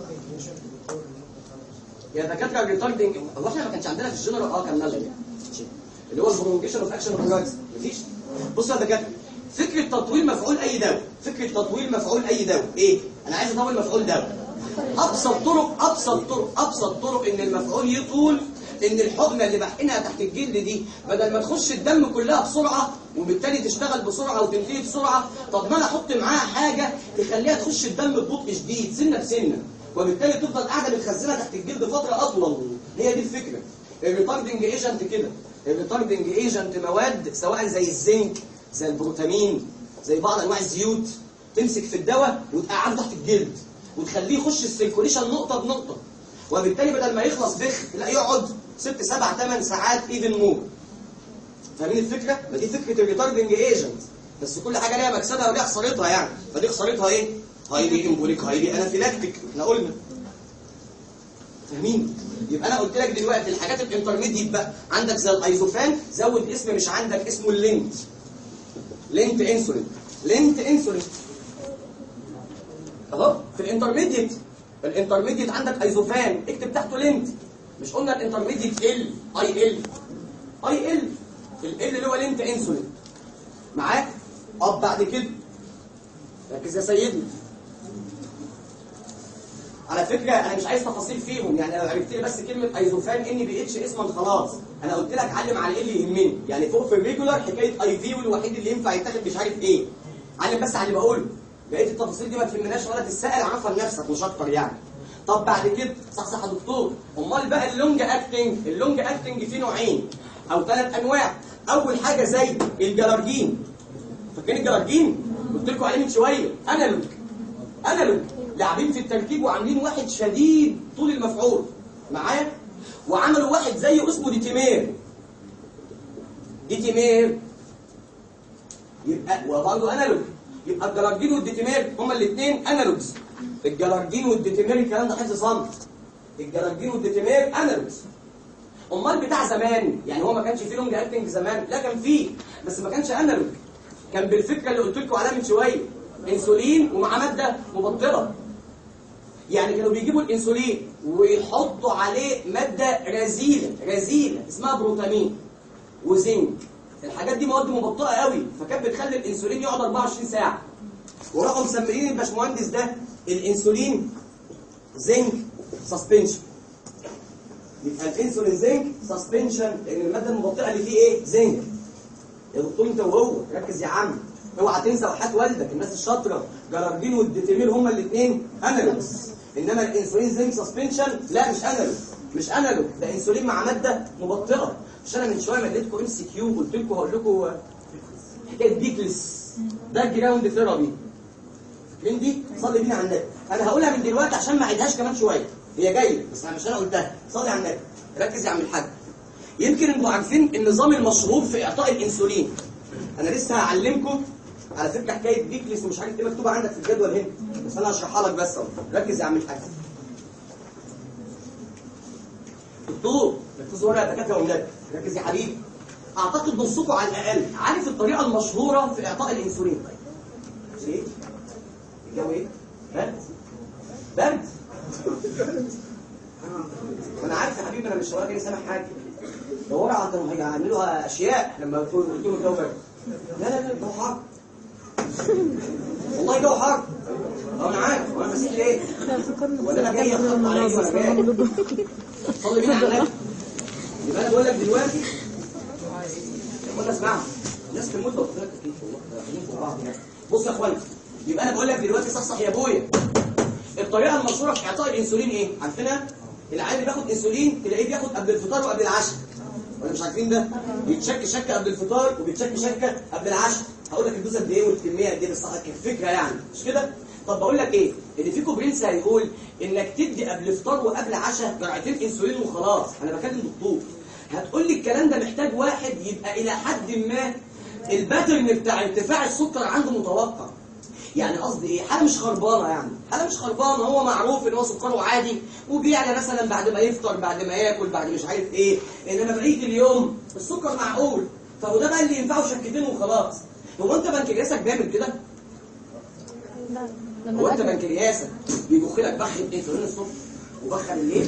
يا دكاتره الريتاردنج هو احنا ما كانش عندنا في الجنرال اه كان نازل اللي هو البرونجيشن اوف اكشن اوف دراجز مفيش بصوا يا دكاتره فكره تطويل مفعول اي دواء فكره تطويل مفعول اي دواء ايه انا عايز اطول مفعول دواء ابسط طرق ابسط طرق ابسط طرق ان المفعول يطول ان الحقنه اللي بحقنها تحت الجلد دي بدل ما تخش الدم كلها بسرعه وبالتالي تشتغل بسرعه وتنتهي بسرعه طب ما انا احط معاها حاجه تخليها تخش الدم ببطء شديد سنه بسنه وبالتالي تفضل قاعده متخزنه تحت الجلد فتره اطول هي دي الفكره الريتاردنج ايجنت كده الريتاردنج ايجنت مواد سواء زي الزنك زي البروتامين زي بعض انواع الزيوت تمسك في الدواء وتقعده تحت الجلد وتخليه يخش السيركوليشن نقطه بنقطه وبالتالي بدل ما يخلص بخ لا يقعد ست سبع ثمان ساعات ايفن مور فاهمين الفكره؟ ما دي فكره الريتاردنج ايجنت بس كل حاجه ليها مكسبها وليها خسارتها يعني فدي خسارتها ايه؟ هايلي امبوليك هايلي انافيلاكتيك احنا قلنا فاهمين؟ يبقى انا قلت لك دلوقتي الحاجات الانترميديت بقى عندك زي الايزوفان زود اسم مش عندك اسمه اللينت لينت انسولين لينت انسولين اهو في الانترميديت الانترميديت عندك ايزوفان اكتب تحته لينت مش قلنا الانترميديت ال اي ال اي ال ال اللي هو لينت انسولين معاك طب بعد كده ركز يا سيدنا على فكره انا مش عايز تفاصيل فيهم يعني لو عرفت لي بس كلمه ايزوفان ان بي اتش اسما خلاص انا قلت لك علم على ايه اللي يهمني يعني فوق في الريجولار حكايه اي في والوحيد اللي ينفع يتاخد مش عارف ايه علم بس على اللي بقوله بقيه التفاصيل دي ما تهمناش ولا تسال اعرفها لنفسك مش اكتر يعني طب بعد كده صح صح يا دكتور امال بقى اللونج اكتنج اللونج اكتنج فيه نوعين او ثلاث انواع اول حاجه زي الجلارجين فاكرين الجلارجين قلت لكم عليه من شويه انالوج انالوج لاعبين في التركيب وعاملين واحد شديد طول المفعول معايا وعملوا واحد زيه اسمه ديتيمير ديتيمير يبقى وبرضه انالوج يبقى الجلاردين والديتيمير هما الاثنين انالوجز الجلاردين والديتيمير الكلام ده حفظ صمت الجلاردين والديتيمير انالوجز امال بتاع زمان يعني هو ما كانش فيه لونج اكتنج زمان لا كان فيه بس ما كانش انالوج كان بالفكره اللي قلت لكم عليها من شويه انسولين ومعاه ماده مبطله يعني كانوا بيجيبوا الانسولين ويحطوا عليه ماده رزيله رزيله اسمها بروتامين وزنك الحاجات دي مواد مبطئه قوي فكانت بتخلي الانسولين يقعد 24 ساعه وراحوا مسميين الباشمهندس ده الانسولين زنك سسبنشن يبقى الانسولين زنك سسبنشن لان الماده المبطئه اللي فيه ايه زنك يا دكتور انت وهو ركز يا عم اوعى تنسى وحات والدك الناس الشاطره جرارجين والديتيميل هما الاثنين انالوجز انما الانسولين زنك سسبنشن لا مش انالوج مش انالوج ده انسولين مع ماده مبطئه مش انا من شويه مديتكم ام سي كيو قلت لكم هقول لكم حكايه بيكلس ده الجراوند ثيرابي فاكرين دي صلي بينا على النبي انا هقولها من دلوقتي عشان ما اعيدهاش كمان شويه هي جايه بس انا مش انا قلتها صلي على النبي ركز يا عم الحاج يمكن انتوا عارفين النظام المشهور في اعطاء الانسولين انا لسه هعلمكم على فكره حكايه بيكلس ومش عارف ايه مكتوبه عندك في الجدول هنا بس انا هشرحها لك بس اهو ركز يا عم الحاج دكتور ركزوا ورقه يا دكاتره والنبي ركز يا حبيبي اعتقد نصكم على الاقل عارف الطريقه المشهوره في اعطاء الانسولين ايه الجو ايه برد برد انا عارف يا حبيبي انا مش راجل سامع حاجه دوروا على كانوا هيعملوا اشياء لما قلت لهم الجو برد لا لا لا الجو حر والله الجو حر اه انا عارف وانا مسيح ليه ولا انا جاي اخبط عليك وانا جاي صلي بينا على النبي يبقى انا بقول لك دلوقتي خد اسمعها الناس تموت لو قلت لك كيف والله خلينا فوق بعض يعني بص يا اخوانا يبقى انا بقول لك دلوقتي صحصح يا ابويا الطريقه المشهوره في اعطاء الانسولين ايه عارفينها العيال اللي بياخد انسولين تلاقيه بياخد قبل الفطار وقبل العشاء ولا مش عارفين ده بيتشك شكه قبل الفطار وبيتشك شكه قبل العشاء هقول لك الدوز قد ايه والكميه قد ايه بس كفكره يعني مش كده طب بقول لك ايه اللي فيكم برنس هيقول انك تدي قبل فطار وقبل عشاء جرعتين انسولين وخلاص انا بكلم دكتور هتقول لي الكلام ده محتاج واحد يبقى الى حد ما الباترن بتاع ارتفاع السكر عنده متوقع يعني قصدي ايه حاله مش خربانه يعني حاله مش خربانه هو معروف ان هو سكره عادي وبيعلى مثلا بعد ما يفطر بعد ما ياكل بعد مش عارف ايه انما بقيه اليوم السكر معقول طب وده بقى اللي ينفعه شكتين وخلاص هو انت بنكرياسك بيعمل كده هو انت بنكرياسك بيبخ لك بخ انسولين الصبح وبخ الليل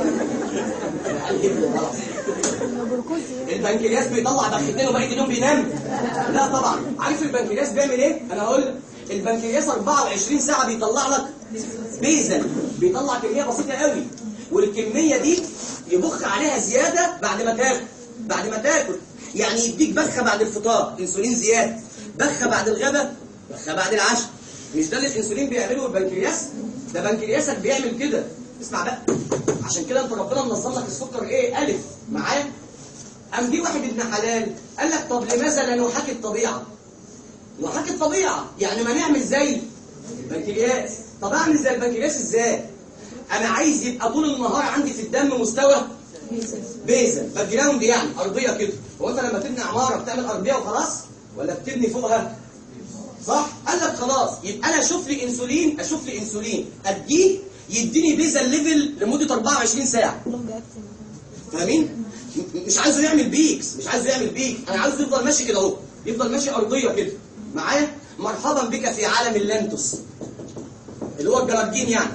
البنكرياس بيطلع بختين وبقيه اليوم بينام لا طبعا عارف البنكرياس بيعمل ايه انا هقول لك البنكرياس 24 ساعه بيطلع لك بيزل بيطلع كميه بسيطه قوي والكميه دي يبخ عليها زياده بعد ما تاكل بعد ما تاكل يعني يديك بخه بعد الفطار انسولين زياده بخه بعد الغداء بخه بعد العشاء مش ده اللي الانسولين بيعمله البنكرياس ده بنكرياسك بيعمل كده اسمع بقى عشان كده انت ربنا منظم لك السكر ايه الف معاه قام جه واحد ابن حلال قال لك طب لماذا لا نحاكي الطبيعه نحاكي الطبيعه يعني ما نعمل زي البنكرياس طب اعمل زي البنكرياس ازاي انا عايز يبقى طول النهار عندي في الدم مستوى بيزل باك جراوند يعني ارضيه كده هو انت لما تبني عماره بتعمل ارضيه وخلاص ولا بتبني فوقها صح قال لك خلاص يبقى انا اشوف لي انسولين اشوف لي انسولين اديه يديني بيزل ليفل لمده 24 ساعه فاهمين مش عايزه يعمل بيكس مش عايزه يعمل بيك انا عايزه يفضل ماشي كده اهو يفضل ماشي ارضيه كده معايا مرحبا بك في عالم اللانتوس اللي هو الجلاجين يعني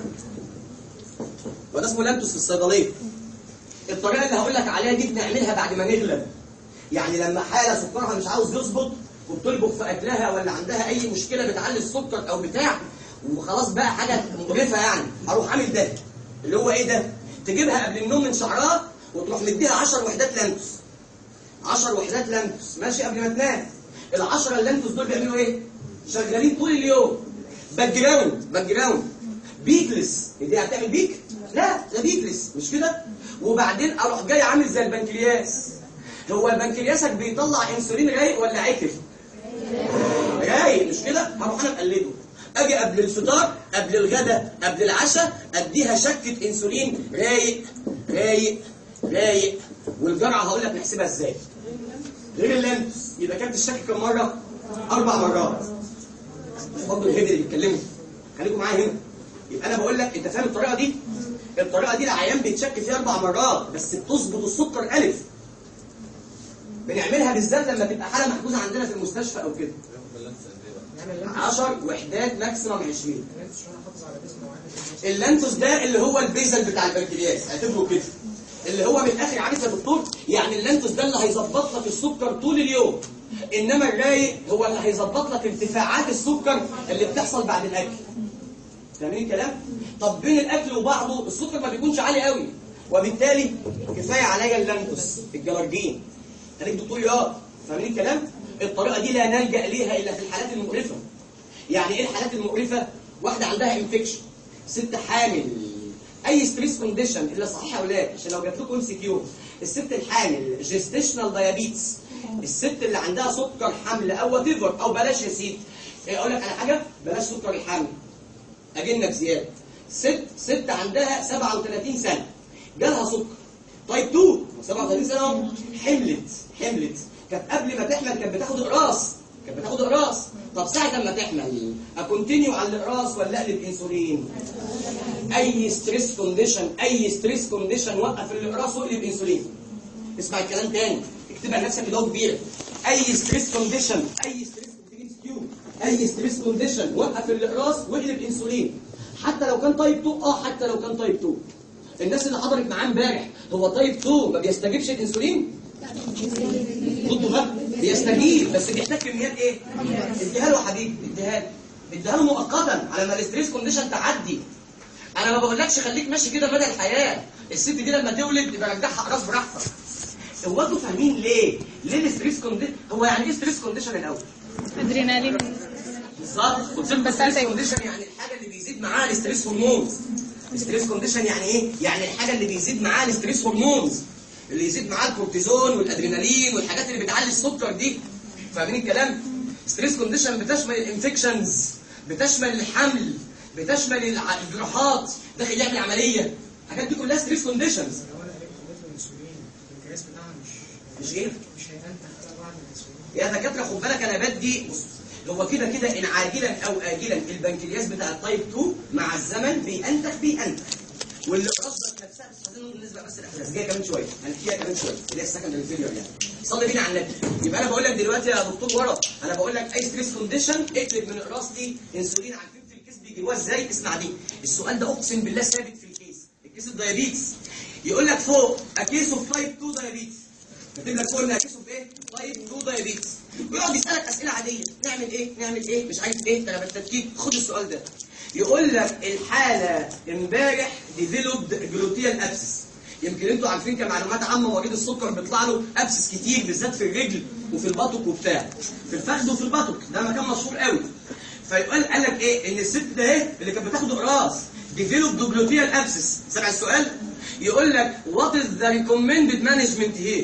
وده اسمه لانتوس في الصيدليه الطريقه اللي هقول لك عليها دي بنعملها بعد ما نغلب يعني لما حاله سكرها مش عاوز يظبط وبتلبخ في اكلها ولا عندها اي مشكله بتعلي السكر او بتاع وخلاص بقى حاجه مقرفه يعني اروح عامل ده اللي هو ايه ده تجيبها قبل النوم من شعرها وتروح مديها 10 وحدات لانتوس 10 وحدات لانتوس ماشي قبل ما تنام ال10 اللانتوس دول بيعملوا ايه شغالين طول اليوم باك جراوند باك جراوند بيكلس دي هتعمل بيك لا ده بيكلس مش كده وبعدين اروح جاي عامل زي البنكرياس هو البنكرياسك بيطلع انسولين رايق ولا عكر رايق مش كده هروح انا مقلده اجي قبل الفطار قبل الغداء قبل العشاء اديها شكه انسولين رايق رايق رايق والجرعه هقول لك نحسبها ازاي غير اللانتوس يبقى كانت الشكل كم مره اربع مرات برضه الهيد اللي بيتكلموا خليكم معايا هنا يبقى انا بقول لك انت فاهم الطريقه دي الطريقه دي العيان بيتشك فيها اربع مرات بس بتظبط السكر الف بنعملها بالذات لما تبقى حاله محجوزه عندنا في المستشفى او كده 10 وحدات ماكسيمم 20 اللانتوس ده اللي هو البيزل بتاع البنكرياس اعتبره كده اللي هو من الاخر عارف يا دكتور يعني اللانتوس ده اللي هيظبط لك السكر طول اليوم انما الرايق هو اللي هيظبط لك ارتفاعات السكر اللي بتحصل بعد الاكل فاهمين الكلام طب بين الاكل وبعضه السكر ما بيكونش عالي قوي وبالتالي كفايه عليا اللانتوس الجلاردين خليك دكتور يا فاهمين الكلام الطريقه دي لا نلجا ليها الا في الحالات المقرفه يعني ايه الحالات المقرفه واحده عندها انفكشن ست حامل اي ستريس كونديشن الا صحيحه ولا لا عشان لو جات لكم ام سي كيو الست الحامل جيستيشنال دايابيتس الست اللي عندها سكر حمل او وات او بلاش يا سيدي إيه اقول لك على حاجه بلاش سكر الحمل اجنك زياده ست ست عندها 37 سنه جالها سكر تايب 2 37 سنه اهو حملت حملت كانت قبل ما تحمل كانت بتاخد اقراص كانت بتاخد اقراص طب ساعه ما تحمل اكونتينيو على الاقراص ولا اقلب انسولين اي ستريس كونديشن اي ستريس كونديشن وقف الاقراص واقلب انسولين اسمع الكلام تاني اكتبها لنفسك كده كبيره اي ستريس كونديشن اي ستريس اي ستريس كونديشن وقف الاقراص واقلب انسولين حتى لو كان تايب 2 اه حتى لو كان تايب 2 الناس اللي حضرت معاه امبارح هو تايب 2 ما بيستجيبش الانسولين ضده بقى بيستجيب بس بيحتاج كميات ايه اديها له يا حبيبي اديها له اديها له مؤقتا على ما الاستريس كونديشن تعدي انا ما بقولكش خليك ماشي كده مدى الحياه الست دي لما تولد يبقى رجعها اقراص براحتك هو انتوا فاهمين ليه ليه الاستريس كونديشن هو يعني ايه ستريس كونديشن الاول ادرينالين بالظبط وتسمى ستريس كونديشن يعني الحاجه اللي بيزيد معاها الاستريس هرمونز الستريس كونديشن يعني ايه يعني الحاجه اللي بيزيد معاها الاستريس هرمونز اللي يزيد معاه الكورتيزون والادرينالين والحاجات اللي بتعلي السكر دي فاهمين الكلام ستريس كونديشن بتشمل الانفكشنز بتشمل الحمل بتشمل الع- الجراحات داخل يعمل عمليه الحاجات دي كلها ستريس كونديشنز لو انا قلت بالنسبه للانسولين الجهاز بتاعها مش مش ايه مش هينتج على بعض الانسولين يا دكاتره خد بالك انا بدي بص، هو كده كده ان عاجلا او اجلا البنكرياس بتاع التايب 2 مع الزمن بينتخ بينتخ واللي قصدك نفسها بس عايزين نقول بالنسبه بس الاحساس جايه كمان شويه هنحكيها كمان شويه اللي هي السكندري فيلير يعني صلي بينا على النبي يبقى انا بقول لك دلوقتي يا دكتور ورا انا بقول لك اي ستريس كونديشن اكتب من اقراص دي انسولين عارفين في الكيس بيجيبوها ازاي اسمع دي السؤال ده اقسم بالله ثابت في الكيس الكيس الدايابيتس يقول لك فوق اكيس اوف تايب 2 دايابيتس كاتب لك فوق انها كيس اوف ايه تايب 2 دايابيتس ويقعد يسالك اسئله عاديه نعمل ايه نعمل ايه مش عارف ايه انا بالتفكير خد السؤال ده يقول لك الحاله امبارح ديفلوبد جلوتيال ابسس يمكن انتوا عارفين كمعلومات عامه مريض السكر بيطلع له ابسس كتير بالذات في الرجل وفي البطق وبتاع في الفخذ وفي البطق ده مكان مشهور قوي فيقول قال لك ايه ان الست ده ايه اللي كانت بتاخد اقراص ديفلوبد جلوتيال ابسس سمع السؤال يقول لك وات از ذا ريكومندد مانجمنت هير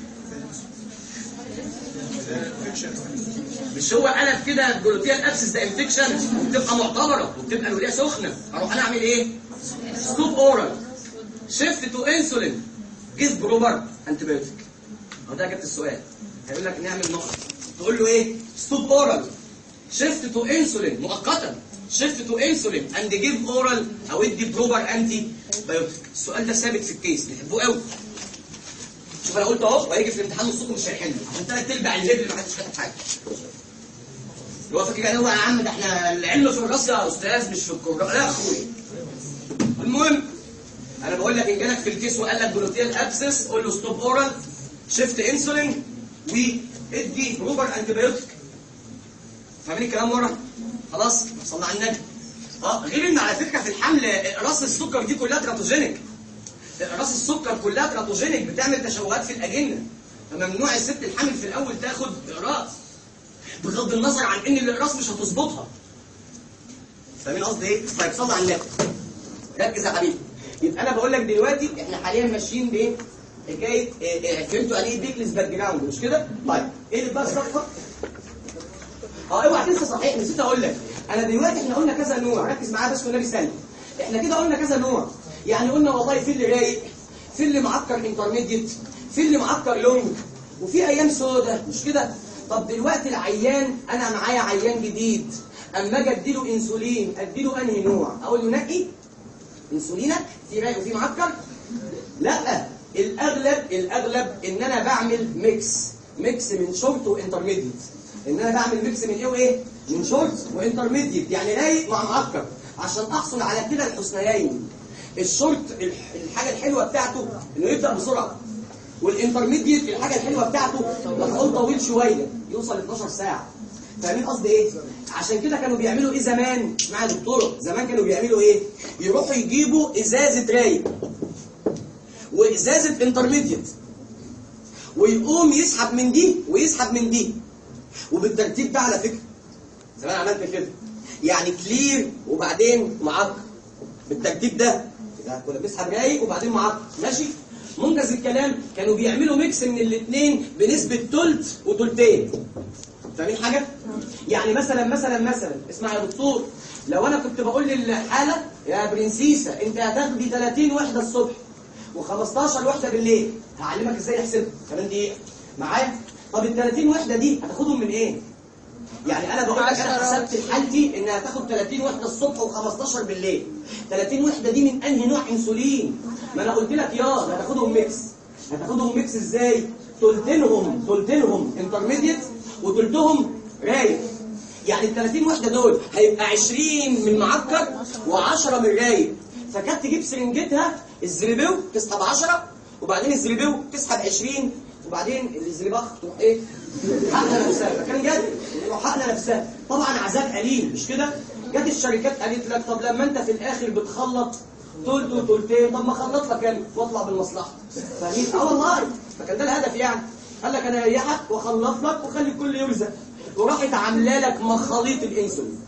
مش هو قلب كده جلوتيال ابسس ده انفكشن وبتبقى معتبره وبتبقى الوليه سخنه اروح انا اعمل ايه؟ ستوب اورال شيفت تو انسولين جيز بروبر انتبيوتيك هو ده جبت السؤال هيقول لك نعمل نقط تقول له ايه؟ ستوب اورال شيفت تو انسولين مؤقتا شيفت تو انسولين اند جيف اورال او ادي بروبر انتي بايوتيك السؤال ده ثابت في الكيس بيحبوه قوي شوف انا قلت اهو وهيجي في الامتحان نصكم مش هيحل عشان ثلاث ارباع الليفل ما حدش كاتب حاجه اللي هو فاكر يعني هو يا عم ده احنا العلم في الراس يا استاذ مش في الكوره لا يا اخويا المهم انا بقول لك ان جالك في الكيس وقال لك جلوتيال ابسس قول له ستوب اورال شيفت انسولين وادي بروبر انتيبيوتيك فاهمين الكلام ورا خلاص صلى على النبي اه غير ان على فكره في الحمل راس السكر دي كلها تراتوجينيك راس السكر كلها تراتوجينيك بتعمل تشوهات في الاجنه فممنوع الست الحامل في الاول تاخد اقراص بغض النظر عن ان الاقراص مش هتظبطها فاهمين قصدي ايه؟ طيب صلى على النبي ركز يا حبيبي يبقى انا بقول لك دلوقتي احنا حاليا ماشيين بايه؟ حكايه إيه إيه فهمتوا يعني ايه ديكلس باك جراوند مش كده؟ طيب ايه اللي بقى الصفقه؟ اه اوعى تنسى صحيح نسيت اقول لك انا دلوقتي احنا قلنا كذا نوع ركز معايا بس والنبي سلم احنا كده قلنا كذا نوع يعني قلنا والله في اللي رايق في اللي معكر انترميديت في اللي معكر لونج وفي ايام سودة مش كده طب دلوقتي العيان انا معايا عيان جديد اما اجي اديله انسولين اديله انهي نوع اقول له نقي انسولينك في رايق وفي معكر لا الاغلب الاغلب ان انا بعمل ميكس ميكس من شورت وانترميديت ان انا بعمل ميكس من ايه وايه من شورت وانترميديت يعني رايق مع معكر عشان احصل على كده الحسنيين الشورت الح- الحاجه الحلوه بتاعته انه يبدا بسرعه والانترميديت الحاجه الحلوه بتاعته مفعول طويل شويه يوصل 12 ساعه فاهمين قصدي ايه عشان كده كانوا بيعملوا ايه زمان مع دكتور زمان كانوا بيعملوا ايه يروحوا يجيبوا ازازه رايق وازازه انترميديت ويقوم يسحب من دي ويسحب من دي وبالترتيب ده على فكره زمان عملت كده يعني كلير وبعدين معقد بالترتيب ده كده كنا بنسحب رايق وبعدين معقد ماشي منجز الكلام كانوا بيعملوا ميكس من الاثنين بنسبه تلت وتلتين فاهمين حاجه يعني مثلا مثلا مثلا اسمع يا دكتور لو انا كنت بقول للحاله يا برنسيسه انت هتاخدي 30 وحده الصبح و15 وحده بالليل هعلمك ازاي احسبها كمان دقيقه معايا طب ال 30 وحده دي هتاخدهم من ايه يعني انا بقول لك انا حسبت لحالتي انها هتاخد 30 وحده الصبح و15 بالليل 30 وحده دي من انهي نوع انسولين ما انا قلت لك يا هتاخدهم ميكس هتاخدهم ميكس ازاي تلتينهم تلتينهم انترميديت وتلتهم رايق يعني ال 30 وحده دول هيبقى 20 من معكر و10 من رايق فكانت تجيب سرنجتها الزريبيو تسحب 10 وبعدين الزريبيو تسحب 20 وبعدين الزريباخ تروح ايه حقنا نفسها فكان جد تروح حقنا نفسها طبعا عذاب قليل مش كده جت الشركات قالت لك طب لما انت في الاخر بتخلط تلت وتلتين طب ما خلط لك انا واطلع بالمصلحه فاهمين اه والله فكان ده الهدف يعني قال لك انا اريحك واخلص لك واخلي الكل يرزق وراحت عامله لك مخاليط الانسولين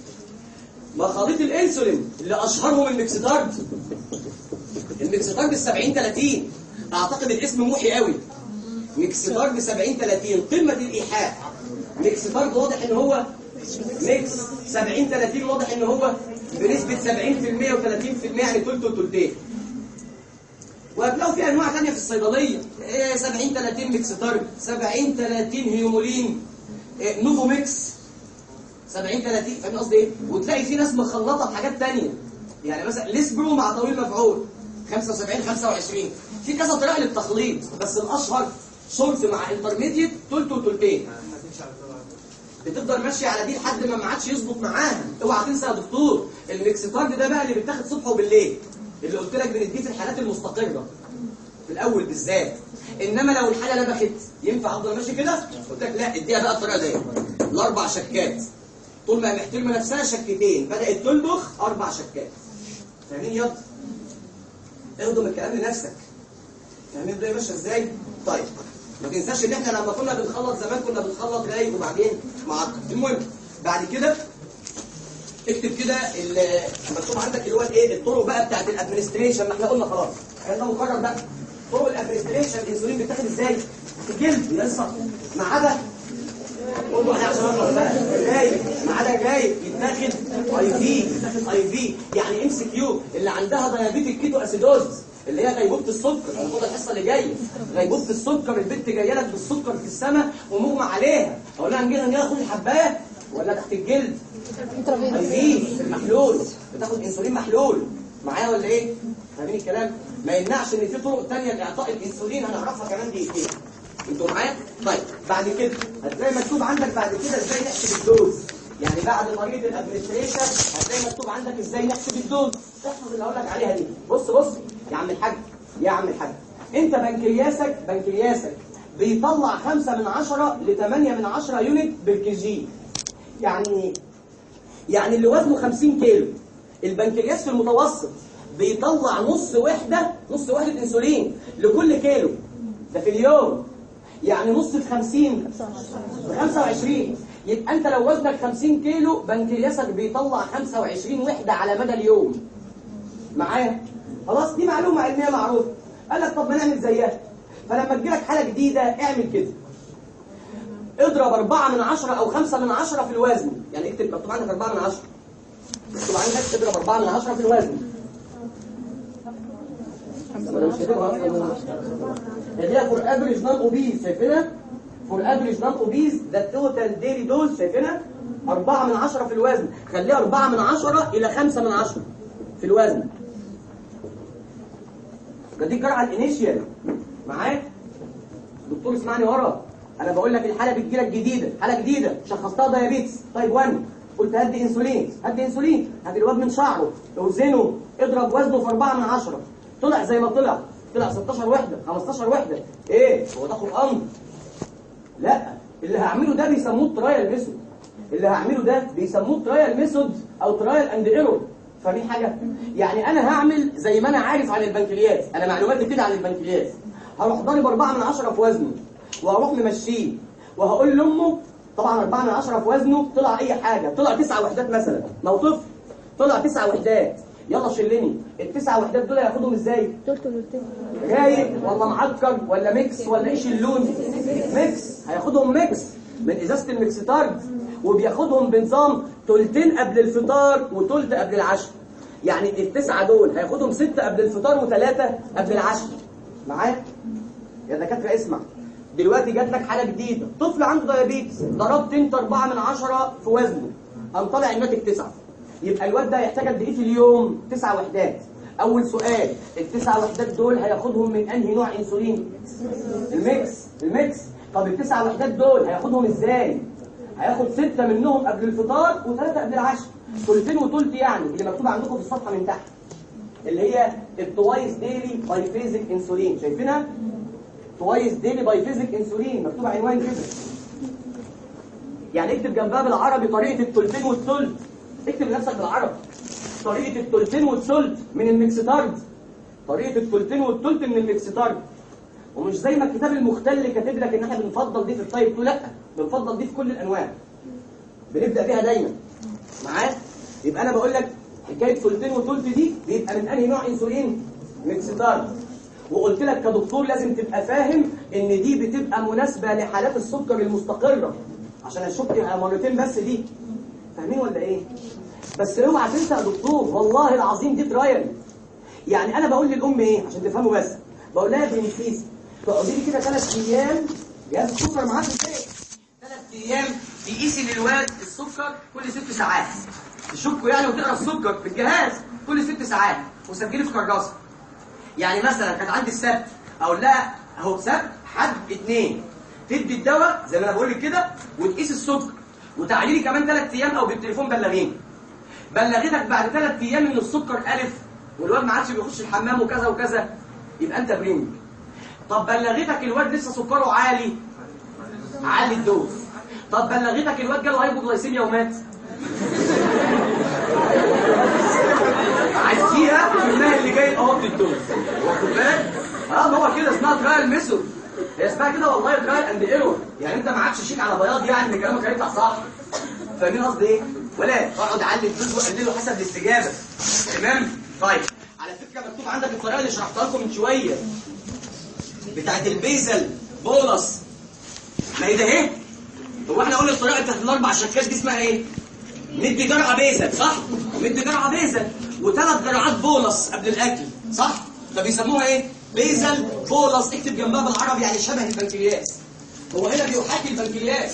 مخاليط الانسولين اللي اشهرهم الميكستارد الميكستارد ال 70 30 اعتقد الاسم موحي قوي ميكستارد 70 30 قمه الايحاء ميكستارد واضح ان هو ميكس 70 30 واضح ان هو بنسبه 70% و30% يعني تلت وتلتين وهتلاقوا في انواع ثانيه في الصيدليه إيه 70 30 ميكستارد 70 30 هيومولين إيه نوفو ميكس 70 30 فاهم قصدي ايه؟ وتلاقي في ناس مخلطه بحاجات ثانيه يعني مثلا ليسبرو مع طويل مفعول 75 25 في كذا طريقه للتخليط بس الاشهر شورت مع انترميديت تلت وتلتين بتفضل ماشيه على دي لحد ما ما عادش يظبط معاها اوعى تنسى يا دكتور الميكسيكارد ده بقى اللي بيتاخد صبح وبالليل اللي قلت لك بنديه في الحالات المستقره في الاول بالذات انما لو الحاله لبخت ينفع افضل ماشي كده قلت لك لا اديها بقى الطريقه دي الاربع شكات طول ما هي محترمه نفسها شكتين بدات تلبخ اربع شكات فاهمين ياض اهضم الكلام لنفسك فاهمين ده ماشيه ازاي طيب ما تنساش ان احنا لما كنا بنخلط زمان كنا بنخلط رايق وبعدين معقد المهم بعد كده اكتب كده ال- مكتوب عندك اللي هو الايه الطرق بقى بتاعت الادمنستريشن ما احنا قلنا خلاص احنا ده مقرر بقى طرق الادمنستريشن الانسولين بيتاخد ازاي في الجلد يلصق ما عدا قولوا احنا عشان نخلص بقى الرايق ما عدا الرايق يتاخد اي في يتاخد اي في يعني ام سي كيو اللي عندها دايابيتيك كيتو اسيدوز اللي هي غيبوبه السكر هناخدها الحصه اللي جايه غيبوبه السكر البنت جايه لك بالسكر في السماء ومغمى عليها اقول لها نجينا ناخد الحبايه ولا تحت الجلد اي في المحلول بتاخد انسولين محلول معايا ولا ايه فاهمين الكلام ما يمنعش ان في طرق تانية لاعطاء الانسولين هنعرفها كمان دقيقتين انتوا معايا طيب بعد كده هتلاقي مكتوب عندك بعد كده ازاي نحسب الدوز يعني بعد طريقه الادمنستريشن هتلاقي مكتوب عندك ازاي نحسب الدوز تحفظ اللي هقول لك عليها دي بص بص يا عم الحاج يا عم الحاج انت بنكرياسك بنكرياسك بيطلع 5 من 10 ل 8 من 10 يونت بالكي يعني ايه؟ يعني اللي وزنه 50 كيلو البنكرياس في المتوسط بيطلع نص وحدة نص وحدة انسولين لكل كيلو ده في اليوم يعني نص في 50 ب 25 يبقى انت لو وزنك 50 كيلو بنكرياسك بيطلع 25 وحدة على مدى اليوم معايا خلاص دي معلومة علمية معروفة قال لك طب ما نعمل زيها فلما تجيلك حالة جديدة اعمل كده اضرب 4 من 10 او 5 من 10 في الوزن يعني اكتب مكتوب عندك 4 من 10 مكتوب عندك اضرب 4 من 10 في الوزن أنا مش كاتبها أصلاً. هي فور افريج نون اوبيز شايفينها فور افريج نون اوبيز ذا توتال ديلي دوز شايفينها 4 من 10 في الوزن خليها 4 من 10 الى 5 من 10 في الوزن ده دي الجرعه الانيشيال معاك دكتور اسمعني ورا انا بقول لك الحاله بتجيلك جديده حاله جديده شخصتها دايابيتس تايب 1 قلت هدي انسولين هدي انسولين هدي الواد من شعره اوزنه اضرب وزنه في 4 من 10 طلع زي ما طلع طلع 16 وحده 15 وحده ايه هو ده قران لا اللي هعمله ده بيسموه ترايل ميثود اللي هعمله ده بيسموه ترايل ميثود او ترايل اند ايرور فاهمين حاجه يعني انا هعمل زي ما انا عارف عن البنكرياس انا معلوماتي كده عن البنكرياس هروح ضارب 4 من 10 في وزنه وهروح ممشيه وهقول لامه طبعا 4 من 10 في وزنه طلع اي حاجه طلع 9 وحدات مثلا لو طفل طلع 9 وحدات يلا شلني التسع وحدات دول هياخدهم ازاي رايق ولا معكر ولا ميكس ولا ايش اللون ميكس هياخدهم ميكس من ازازه الميكستارد وبياخدهم بنظام تلتين قبل الفطار وتلت قبل العشاء يعني التسعه دول هياخدهم سته قبل الفطار وثلاثه قبل العشاء معاك يا دكاتره اسمع دلوقتي جات لك حاله جديده طفل عنده دايابيتس ضربت انت 4 من 10 في وزنه قام طالع الناتج 9 يبقى الواد ده هيحتاج قد ايه في اليوم 9 وحدات اول سؤال التسع وحدات دول هياخدهم من انهي نوع انسولين الميكس الميكس طب التسع وحدات دول هياخدهم ازاي هياخد ستة منهم قبل الفطار وثلاثة قبل العشاء ثلثين وثلث يعني اللي مكتوب عندكم في الصفحة من تحت اللي هي التوايس ديلي بايفيزيك انسولين شايفينها توايس ديلي بايفيزيك انسولين مكتوب عنوان كده يعني اكتب جنبها بالعربي طريقة الثلثين والثلث اكتب لنفسك بالعربي طريقة الثلثين والثلث من الميكستارد طريقة الثلثين والثلث من الميكستارد ومش زي ما الكتاب المختل كاتب لك ان احنا بنفضل دي في الطيب 2 لا بنفضل دي في كل الانواع بنبدا بيها دايما معاك يبقى انا بقول لك حكايه ثلثين وثلث دي بيبقى من انهي نوع انسولين ميكستارد وقلت لك كدكتور لازم تبقى فاهم ان دي بتبقى مناسبه لحالات السكر المستقره عشان اشوف مرتين بس دي فاهمين ولا ايه بس اوعى تنسى يا دكتور والله العظيم دي ترايل يعني انا بقول للام ايه عشان تفهموا بس بقول لها يا بنتيسي تقعدي لي كده ثلاث ايام جهاز السكر معاك في البيت ثلاث ايام تقيسي للواد السكر كل ست ساعات تشكوا يعني وتقرا السكر في الجهاز كل ست ساعات وسجلي في كراسه يعني مثلا كانت عندي السبت اقول لها اهو سبت حد اثنين تدي الدواء زي ما انا بقول لك كده وتقيس السكر وتعالي لي كمان ثلاث ايام او بالتليفون بلغيني بلغتك بعد ثلاث ايام ان السكر الف والواد ما عادش بيخش الحمام وكذا وكذا يبقى انت برينج طب بلغتك الواد لسه سكره عالي علي الدوز طب بلغتك الواد جاله هايبوغلايسيميا ومات عديها في الماء اللي جاي اوطي الدوز واخد بالك اه ما هو كده اسمها ترايل ميثود هي اسمها كده والله ترايل اند ايرور يعني انت ما عادش شيك على بياض يعني ان كلامك هيطلع صح فاهمين قصدي ايه ولا اقعد علي الدوز وقلله حسب الاستجابه تمام طيب على فكره مكتوب عندك الطريقه اللي شرحتها لكم من شويه بتاعت البيزل بولس ما هي ده اهي هو احنا قلنا الطريقه بتاعت الاربع شكات دي اسمها ايه ندي جرعه بيزل صح ندي جرعه بيزل وثلاث جرعات بولس قبل الاكل صح ده بيسموها ايه بيزل بولس اكتب جنبها بالعربي يعني شبه البنكرياس هو هنا بيحاكي البنكرياس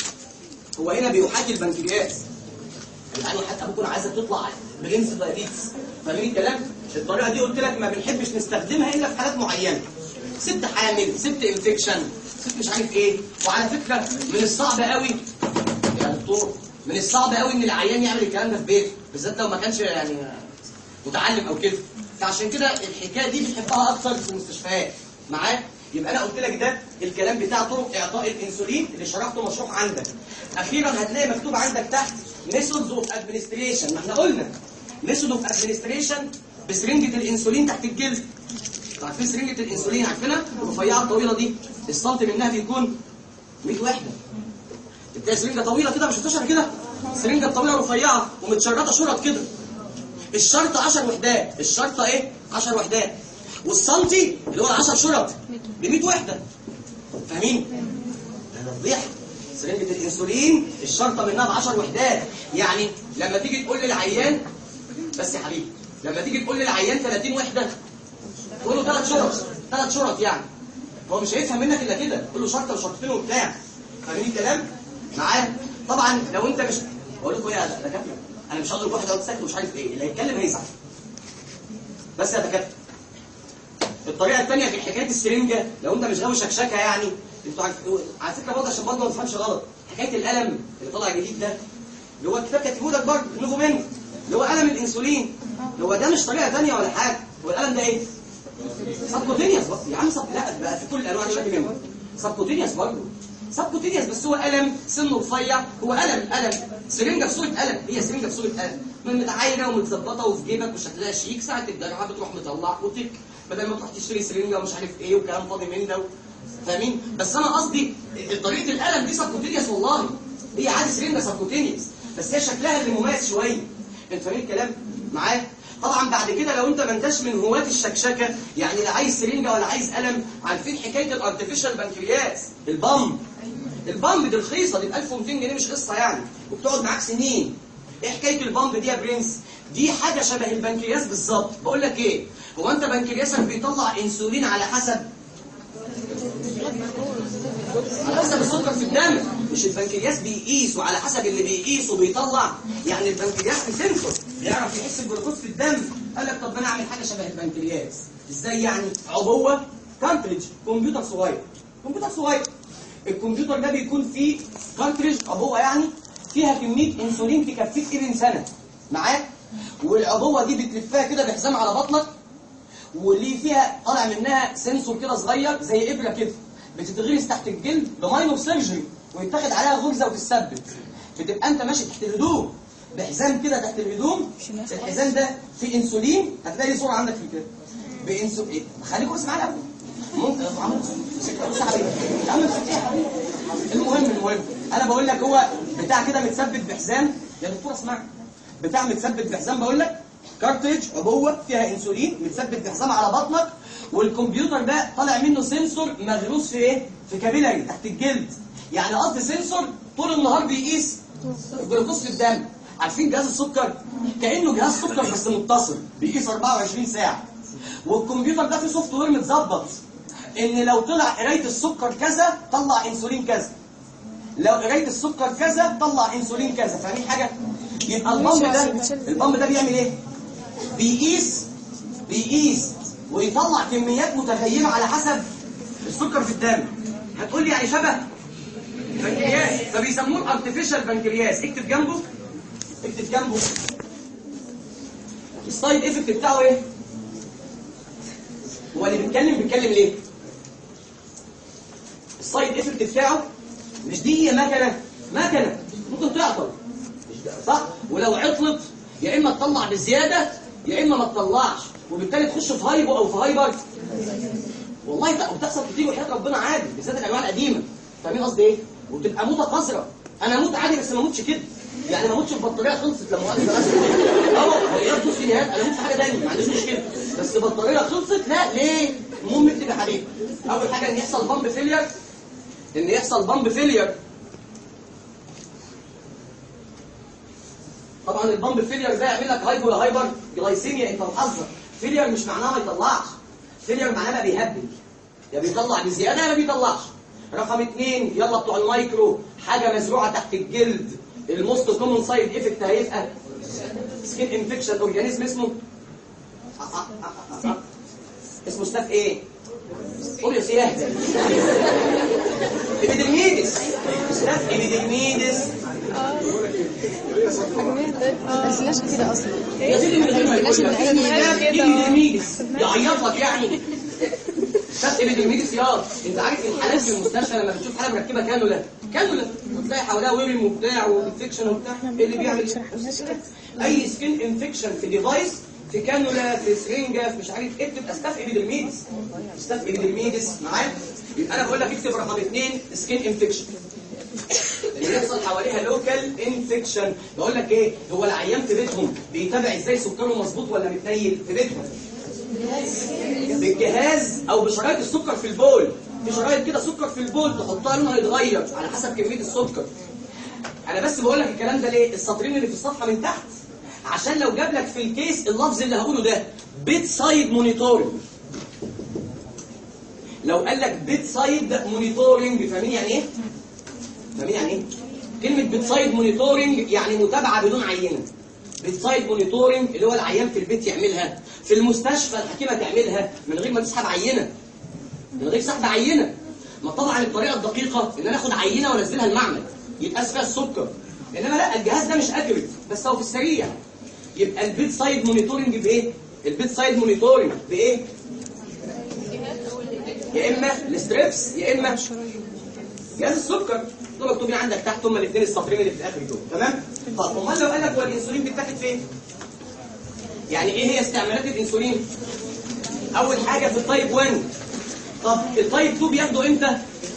هو هنا بيحاكي البنكرياس يعني حتى ممكن عايزه تطلع برنس دايابيتس فاهمين الكلام الطريقه دي قلت لك ما بنحبش نستخدمها الا في حالات معينه ست حامل ست انفكشن ست مش عارف ايه وعلى فكره من الصعب قوي يا دكتور من الصعب قوي ان العيان يعمل الكلام ده في بيته بالذات لو ما كانش يعني متعلم او كده فعشان كده الحكايه دي بنحبها اكتر في المستشفيات معاك يبقى انا قلت لك ده الكلام بتاع طرق اعطاء الانسولين اللي شرحته مشروح عندك اخيرا هتلاقي مكتوب عندك تحت ميثودز اوف ادمنستريشن ما احنا قلنا ميثود اوف ادمنستريشن بسرنجه الانسولين تحت الجلد عارفين سرنجه الانسولين عارفينها الرفيعه الطويله دي السنتي منها بيكون 100 وحده بتلاقي سرنجه طويله كده مش بتشرح كده سرنجه طويله رفيعه ومتشرطه شرط كده الشرط 10 وحدات الشرطه ايه 10 وحدات والسنتي اللي هو 10 شرط ب 100 وحده فاهمين ده تضيح سرنجه الانسولين الشرطه منها ب 10 وحدات يعني لما تيجي تقول للعيان بس يا حبيبي لما تيجي تقول للعيان 30 وحده تقول له ثلاث شرط ثلاث شرط يعني هو مش هيفهم منك الا كده تقول له شرطه وشرطتين وبتاع فاهمين الكلام معاه طبعا لو انت مش بقول لكم ايه يا دكاتره انا مش هضرب واحد اقعد ساكت ومش عارف ايه اللي هيتكلم هيزعل بس يا دكاتره الطريقه الثانيه في حكايه السرنجه لو انت مش غاوي شكشكه يعني انتوا عارف- على فكره برضه عشان برضه ما تفهمش غلط حكايه الالم اللي طالع جديد ده اللي هو الكتاب كاتبه لك برضه نوفو منه اللي هو الم الانسولين هو ده مش طريقه ثانيه ولا حاجه هو الالم ده ايه؟ سبكوتينيوس برضه يا عم سب... لا بقى في كل الانواع شكل منه سبكوتينيوس برضه سبكوتينيوس بس هو الم سنه رفيع هو الم الم سرنجه في صوره الم هي سرنجه في صوره الم من متعايره ومتظبطه وفي جيبك وشكلها شيك ساعه الجرعه بتروح مطلع وتك بدل ما تروح تشتري سرنجه ومش عارف ايه وكلام فاضي من ده فاهمين بس انا قصدي طريقه الالم دي سبكوتينيوس والله هي عادي سرنجه سبكوتينيوس بس هي شكلها اللي مميز شويه انت فاهمين الكلام معايا طبعا بعد كده لو انت ما انتش من هواة الشكشكه يعني لا عايز سرنجه ولا عايز قلم عارفين حكايه الارتفيشال بنكرياس البامب البامب دي رخيصه دي ب 1200 جنيه مش قصه يعني وبتقعد معاك سنين ايه حكايه البامب دي يا برنس دي حاجه شبه البنكرياس بالظبط بقول لك ايه هو انت بنكرياسك بيطلع انسولين على حسب على حسب السكر في الدم مش البنكرياس بيقيس وعلى حسب اللي بيقيسه بيطلع يعني البنكرياس سنسور بيعرف يحس الجلوكوز في الدم قال لك طب انا اعمل حاجه شبه البنكرياس ازاي يعني عبوه كارتريج كمبيوتر صغير كمبيوتر صغير الكمبيوتر ده بيكون فيه كارتريج عبوه يعني فيها كميه انسولين تكفيك ابن سنه معاك والعبوه دي بتلفها كده بحزام على بطنك واللي فيها طالع منها سنسور كده صغير زي ابره كده بتتغرس تحت الجلد بماينور سيرجري ويتاخد عليها غرزه وتثبت بتبقى انت ماشي تحت الهدوم بحزام كده تحت الهدوم الحزام ده فيه انسولين هتلاقي صوره عندك في كده بانسو ايه خليكم بس معايا الاول ممكن يا عم بص يا حبيبي يا عم امسك ايه يا حبيبي المهم المهم انا بقول لك هو بتاع كده متثبت بحزام يا دكتور اسمعني بتاع متثبت بحزام بقول لك كارتريج عبوه فيها انسولين متثبت بحزام على بطنك والكمبيوتر ده طالع منه سنسور مغروس في ايه؟ في كابيلاري تحت الجلد يعني قصدي سنسور طول النهار بيقيس الجلوكوز في الدم عارفين جهاز السكر كانه جهاز سكر بس متصل بيقيس 24 ساعه والكمبيوتر ده فيه سوفت وير متظبط ان لو طلع قرايه السكر كذا طلع انسولين كذا لو قرايه السكر كذا طلع انسولين كذا فاهمين حاجه يبقى البامب ده البامب ده بيعمل ايه بيقيس بيقيس ويطلع كميات متغيره على حسب السكر في الدم هتقول لي يعني شبه بنكرياس فبيسموه الارتفيشال بنكرياس اكتب جنبه اكتب جنبه السايد افكت بتاعه ايه هو اللي بيتكلم بيتكلم ليه السايد افكت بتاعه مش دي هي مكنه مكنه ممكن تعطل مش ده صح ولو عطلت يا اما تطلع بزياده يا اما ما تطلعش وبالتالي تخش في هايبو او في هايبر والله ده بتحصل كتير وحياه ربنا عادي بالذات الانواع القديمه فاهمين قصدي ايه وتبقى موته قذره انا اموت عادي بس ما اموتش كده يعني ما اموتش البطاريه خلصت لما وقت بس اه هي تدوس في نهايات انا اموت في حاجه ثانيه ما عنديش مشكله بس البطاريه خلصت لا ليه المهم اكتب يا حبيبي اول حاجه ان يحصل بامب فيلير ان يحصل بامب فيلير طبعا البامب فيلير ده يعمل لك هايبو ولا هايبر جلايسيميا انت بتهزر فيلير مش معناه ما يطلعش فيلير معناه بقى بيهبل يا بيطلع بزياده يا ما بيطلعش رقم اثنين يلا بتوع المايكرو حاجه مزروعه تحت الجلد الموست كومن سايد افكت هيبقى سكين انفكشن اورجانيزم اسمه آه، آه، آه، آه، آه. اسمه ستاف ايه؟ قول يا سياح ابيديميدس ستاف ابيديميدس ما قلناش كده اصلا يا سيدي من غير ما يقول لك ستاف ابيديميدس يعيط لك يعني ستاف ابيديميدس ياض انت عارف الحالات في المستشفى لما بتشوف حاله مركبه كانولا كانولا وتلاقي حواليها ويرم وبتاع وانفكشن وبتاع ايه اللي بيعمل إيه؟ اي سكين انفكشن في ديفايس في كانولا في سرنجه في مش عارف ايه بتبقى ستاف ابيديميدس ستاف ابيديميدس معايا يبقى انا بقول لك اكتب رقم اثنين سكين انفكشن اللي يحصل حواليها لوكال انفكشن بقول لك ايه هو العيان في بيتهم بيتابع ازاي سكره مظبوط ولا متنيل في بيتهم بالجهاز او بشرايط السكر في البول في شرايط كده سكر في البول تحطها لونها يتغير على حسب كميه السكر انا بس بقول لك الكلام ده ليه السطرين اللي في الصفحه من تحت عشان لو جاب لك في الكيس اللفظ اللي هقوله ده بيت سايد مونيتورنج لو قال لك بيت سايد مونيتورنج فاهمين يعني ايه فاهمين يعني ايه كلمه بيت سايد مونيتورنج يعني متابعه بدون عينه بالسايد مونيتورنج اللي هو العيان في البيت يعملها في المستشفى الحكيمه تعملها من غير ما تسحب عينه من غير سحب عينه ما طبعا الطريقه الدقيقه ان انا اخد عينه وانزلها المعمل يتقاس فيها السكر انما لا الجهاز ده مش اكيوريت بس هو في السريع يبقى البيت سايد مونيتورنج بايه؟ البيت سايد مونيتورنج بايه؟ يا اما الستريبس يا اما جهاز السكر دول مكتوبين عندك تحت هم الاثنين السطرين اللي في الاخر دول تمام؟ طب امال لو قال لك هو الانسولين بيتاخد فين؟ يعني ايه هي استعمالات الانسولين؟ اول حاجه في التايب 1 طب التايب 2 بياخدوا امتى؟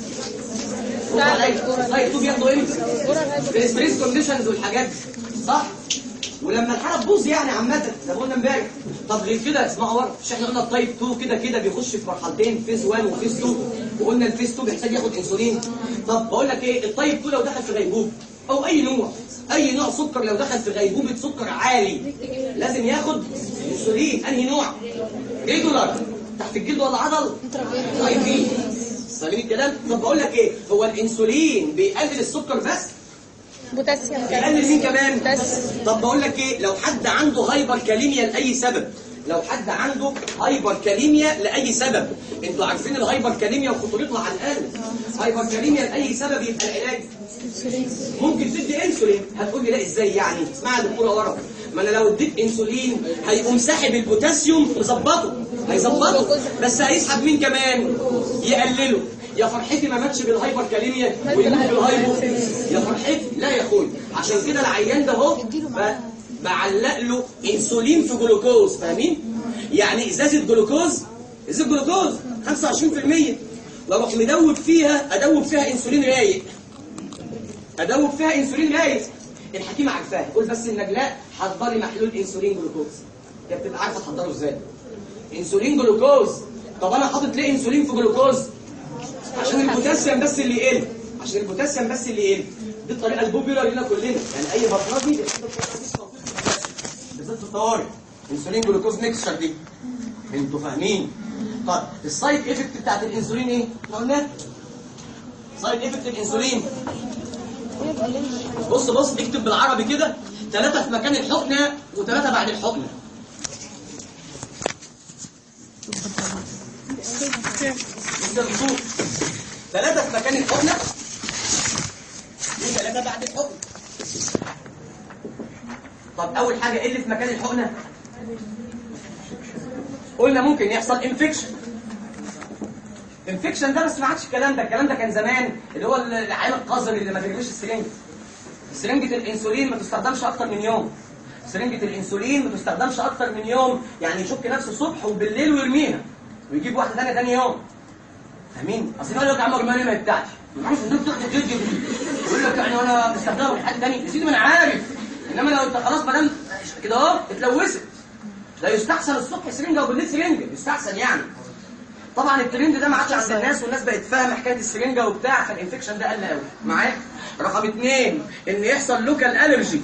التايب 2 بياخدوا امتى؟ في الستريس كونديشنز والحاجات دي صح؟ ولما الحاله تبوظ يعني عامه زي ما قلنا امبارح طب غير كده اسمعوا ورا مش احنا قلنا التايب 2 كده كده بيخش في مرحلتين فيز 1 وفيز 2 وقلنا الفيز 2 بيحتاج ياخد انسولين طب بقول لك ايه التايب 2 لو دخل في غيبوبه او اي نوع اي نوع سكر لو دخل في غيبوبه سكر عالي لازم ياخد انسولين انهي نوع؟ ريجولار تحت الجلد ولا عضل؟ اي بي سامعين الكلام؟ طب بقول لك ايه هو الانسولين بيقلل السكر بس بوتاسيوم بيقلل مين كمان؟ بوتاسيوم طب بقول لك ايه لو حد عنده هايبر كاليميا لاي سبب لو حد عنده هايبر كاليميا لاي سبب انتوا عارفين الهايبر كاليميا وخطورتها على القلب هايبر كاليميا لاي سبب يبقى العلاج ممكن تدي انسولين هتقول لي لا ازاي يعني اسمعها يا دكتوره ورا ما انا لو اديت انسولين هيقوم ساحب البوتاسيوم مظبطه هيظبطه بس هيسحب مين كمان يقلله يا فرحتي ما ماتش بالهايبر كاليميا ويموت بالهايبو يا فرحتي لا يا اخويا عشان كده العيان ده اهو ب- بعلق له انسولين في جلوكوز فاهمين يعني ازازه جلوكوز ازازه جلوكوز 25% واروح مدوب فيها ادوب فيها انسولين رايق ادوب فيها انسولين رايق الحكيمه عارفاها قول بس النجلاء حضري محلول انسولين جلوكوز هي بتبقى عارفه تحضره ازاي انسولين جلوكوز طب انا حاطط ليه انسولين في جلوكوز عشان البوتاسيوم بس اللي يقل عشان البوتاسيوم بس اللي يقل دي الطريقه البوبيلر لنا كلنا يعني اي بطنجي بالذات في الطوارئ انسولين جلوكوز ميكسشر دي انتوا فاهمين طب السايد ايفكت بتاعت الانسولين ايه؟ احنا قلنا سايد ايفكت الانسولين بص بص اكتب بالعربي كده ثلاثة في مكان الحقنة وثلاثة بعد الحقنة اكتب بصوت ثلاثة في مكان الحقنة وثلاثة بعد الحقنة طب أول حاجة ايه اللي في مكان الحقنة؟ قلنا ممكن يحصل انفكشن انفكشن ده بس ما عادش الكلام ده الكلام ده كان زمان اللي هو العيال القذر اللي ما ترميش السرنج سرنجة الانسولين ما تستخدمش اكتر من يوم سرنجة الانسولين ما تستخدمش اكتر من يوم يعني يشك نفسه الصبح وبالليل ويرميها ويجيب واحده ثانيه ثاني يوم فاهمين اصل يقول لك يا عم رماني ما يبتاعش معروف ان انت بتاخد تدي يقول لك يعني وانا بستخدمه لحد ثاني يا سيدي ما انا عارف انما لو انت خلاص ما دام كده اهو اتلوثت لا يستحسن الصبح سرنجه وبالليل سرنجه يستحسن يعني طبعا الترند ده ما عادش عند الناس والناس بقت فاهمه حكايه السرنجه وبتاع فالانفكشن ده قل قوي معايا رقم اثنين ان يحصل لوكال الرجي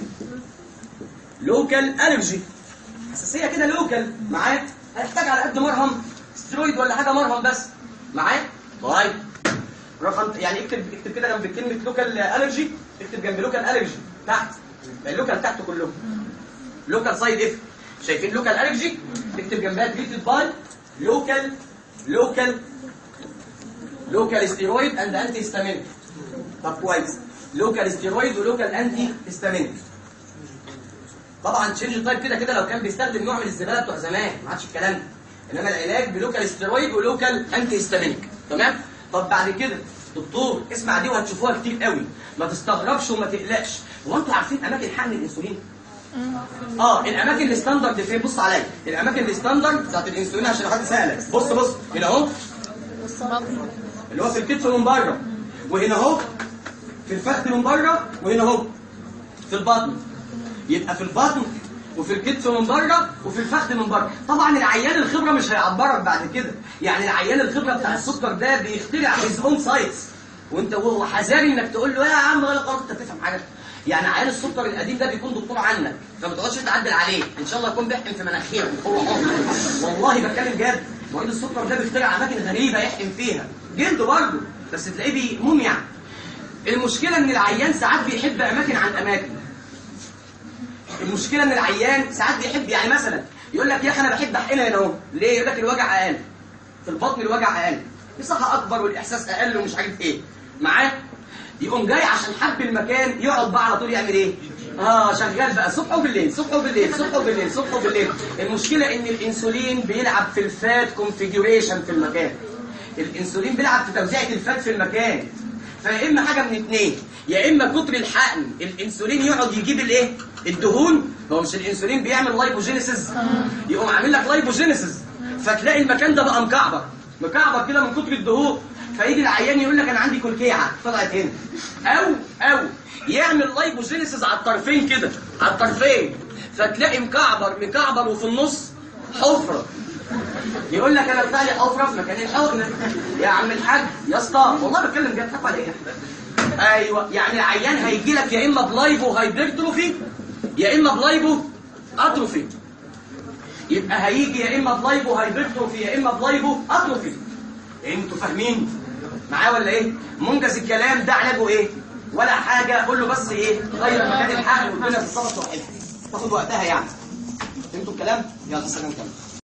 لوكال الرجي حساسيه كده لوكال معايا هيحتاج على قد مرهم سترويد ولا حاجه مرهم بس معايا طيب رقم يعني اكتب اكتب كده جنب كلمه لوكال الرجي اكتب جنب لوكال الرجي تحت اللوكال تحت كلهم لوكال سايد افكت شايفين لوكال الرجي اكتب جنبها تريتد باي لوكال لوكال لوكال ستيرويد اند انتي هيستامينيك طب كويس لوكال ستيرويد ولوكال انتي هيستامينيك طبعا تشينج تايب كده كده لو كان بيستخدم نوع من الزباله بتوع زمان ما عادش الكلام ده انما العلاج بلوكال ستيرويد ولوكال انتي هيستامينيك تمام طب بعد كده دكتور اسمع دي وهتشوفوها كتير قوي ما تستغربش وما تقلقش هو انتوا عارفين اماكن حقن الانسولين اه الاماكن الستاندرد فين بص عليا الاماكن الستاندرد بتاعت الانسولين عشان لو حد سالك بص بص هنا اهو اللي هو في الكتف من بره وهنا اهو في الفخذ من بره وهنا اهو في البطن يبقى في البطن وفي الكتف من بره وفي الفخذ من بره طبعا العيان الخبره مش هيعبرك بعد كده يعني العيان الخبره بتاع السكر ده بيخترع هيز اون سايتس وانت وهو حذاري انك تقول له يا عم غلط غلط انت تفهم حاجه يعني عيان السكر القديم ده بيكون دكتور عنك فما تقعدش تعدل عليه ان شاء الله يكون بيحقن في مناخيره هو حر والله بتكلم جد مريض السكر ده بيخترع اماكن غريبه يحقن فيها جلده برضه بس تلاقيه بيموميع المشكله ان العيان ساعات بيحب اماكن عن اماكن المشكله ان العيان ساعات بيحب يعني مثلا يقول لك يا اخي انا بحب احقنها هنا اهو ليه يقول لك الوجع اقل في البطن الوجع اقل مساحه اكبر والاحساس اقل ومش عارف ايه معاه يقوم جاي عشان حب المكان يقعد بقى على طول يعمل ايه اه شغال بقى صبح وبالليل صبح وبالليل صبح وبالليل صبح وبالليل المشكله ان الانسولين بيلعب في الفات كونفيجوريشن في المكان الانسولين بيلعب في توزيعه الفات في المكان فيا اما حاجه من اتنين يا اما كتر الحقن الانسولين يقعد يجيب الايه الدهون هو مش الانسولين بيعمل لايبوجينيسيس يقوم عامل لك لايبوجينيسيس فتلاقي المكان ده بقى مكعبر مكعبر كده من كتر الدهون فيجي العيان يقول لك انا عندي كلكيعه طلعت هنا او او يعمل لايبوجينيسيس على الطرفين كده على الطرفين فتلاقي مكعبر مكعبر وفي النص حفره يقول لك انا طلع لي حفره في مكان الحقنه يا عم الحاج يا اسطى والله بتكلم جد حق عليك ايوه يعني العيان هيجي لك يا اما بلايبو هايبرتروفي يا اما بلايبو اتروفي يبقى هيجي يا اما بلايبو هايبرتروفي يا اما بلايبو اتروفي انتوا فاهمين معاه ولا ايه منجز الكلام ده علاجه ايه ولا حاجه قول له بس ايه غير مكان الحقن والدنيا تتصرف وحلوه تاخد وقتها يعني فهمتوا الكلام يلا سلام كلام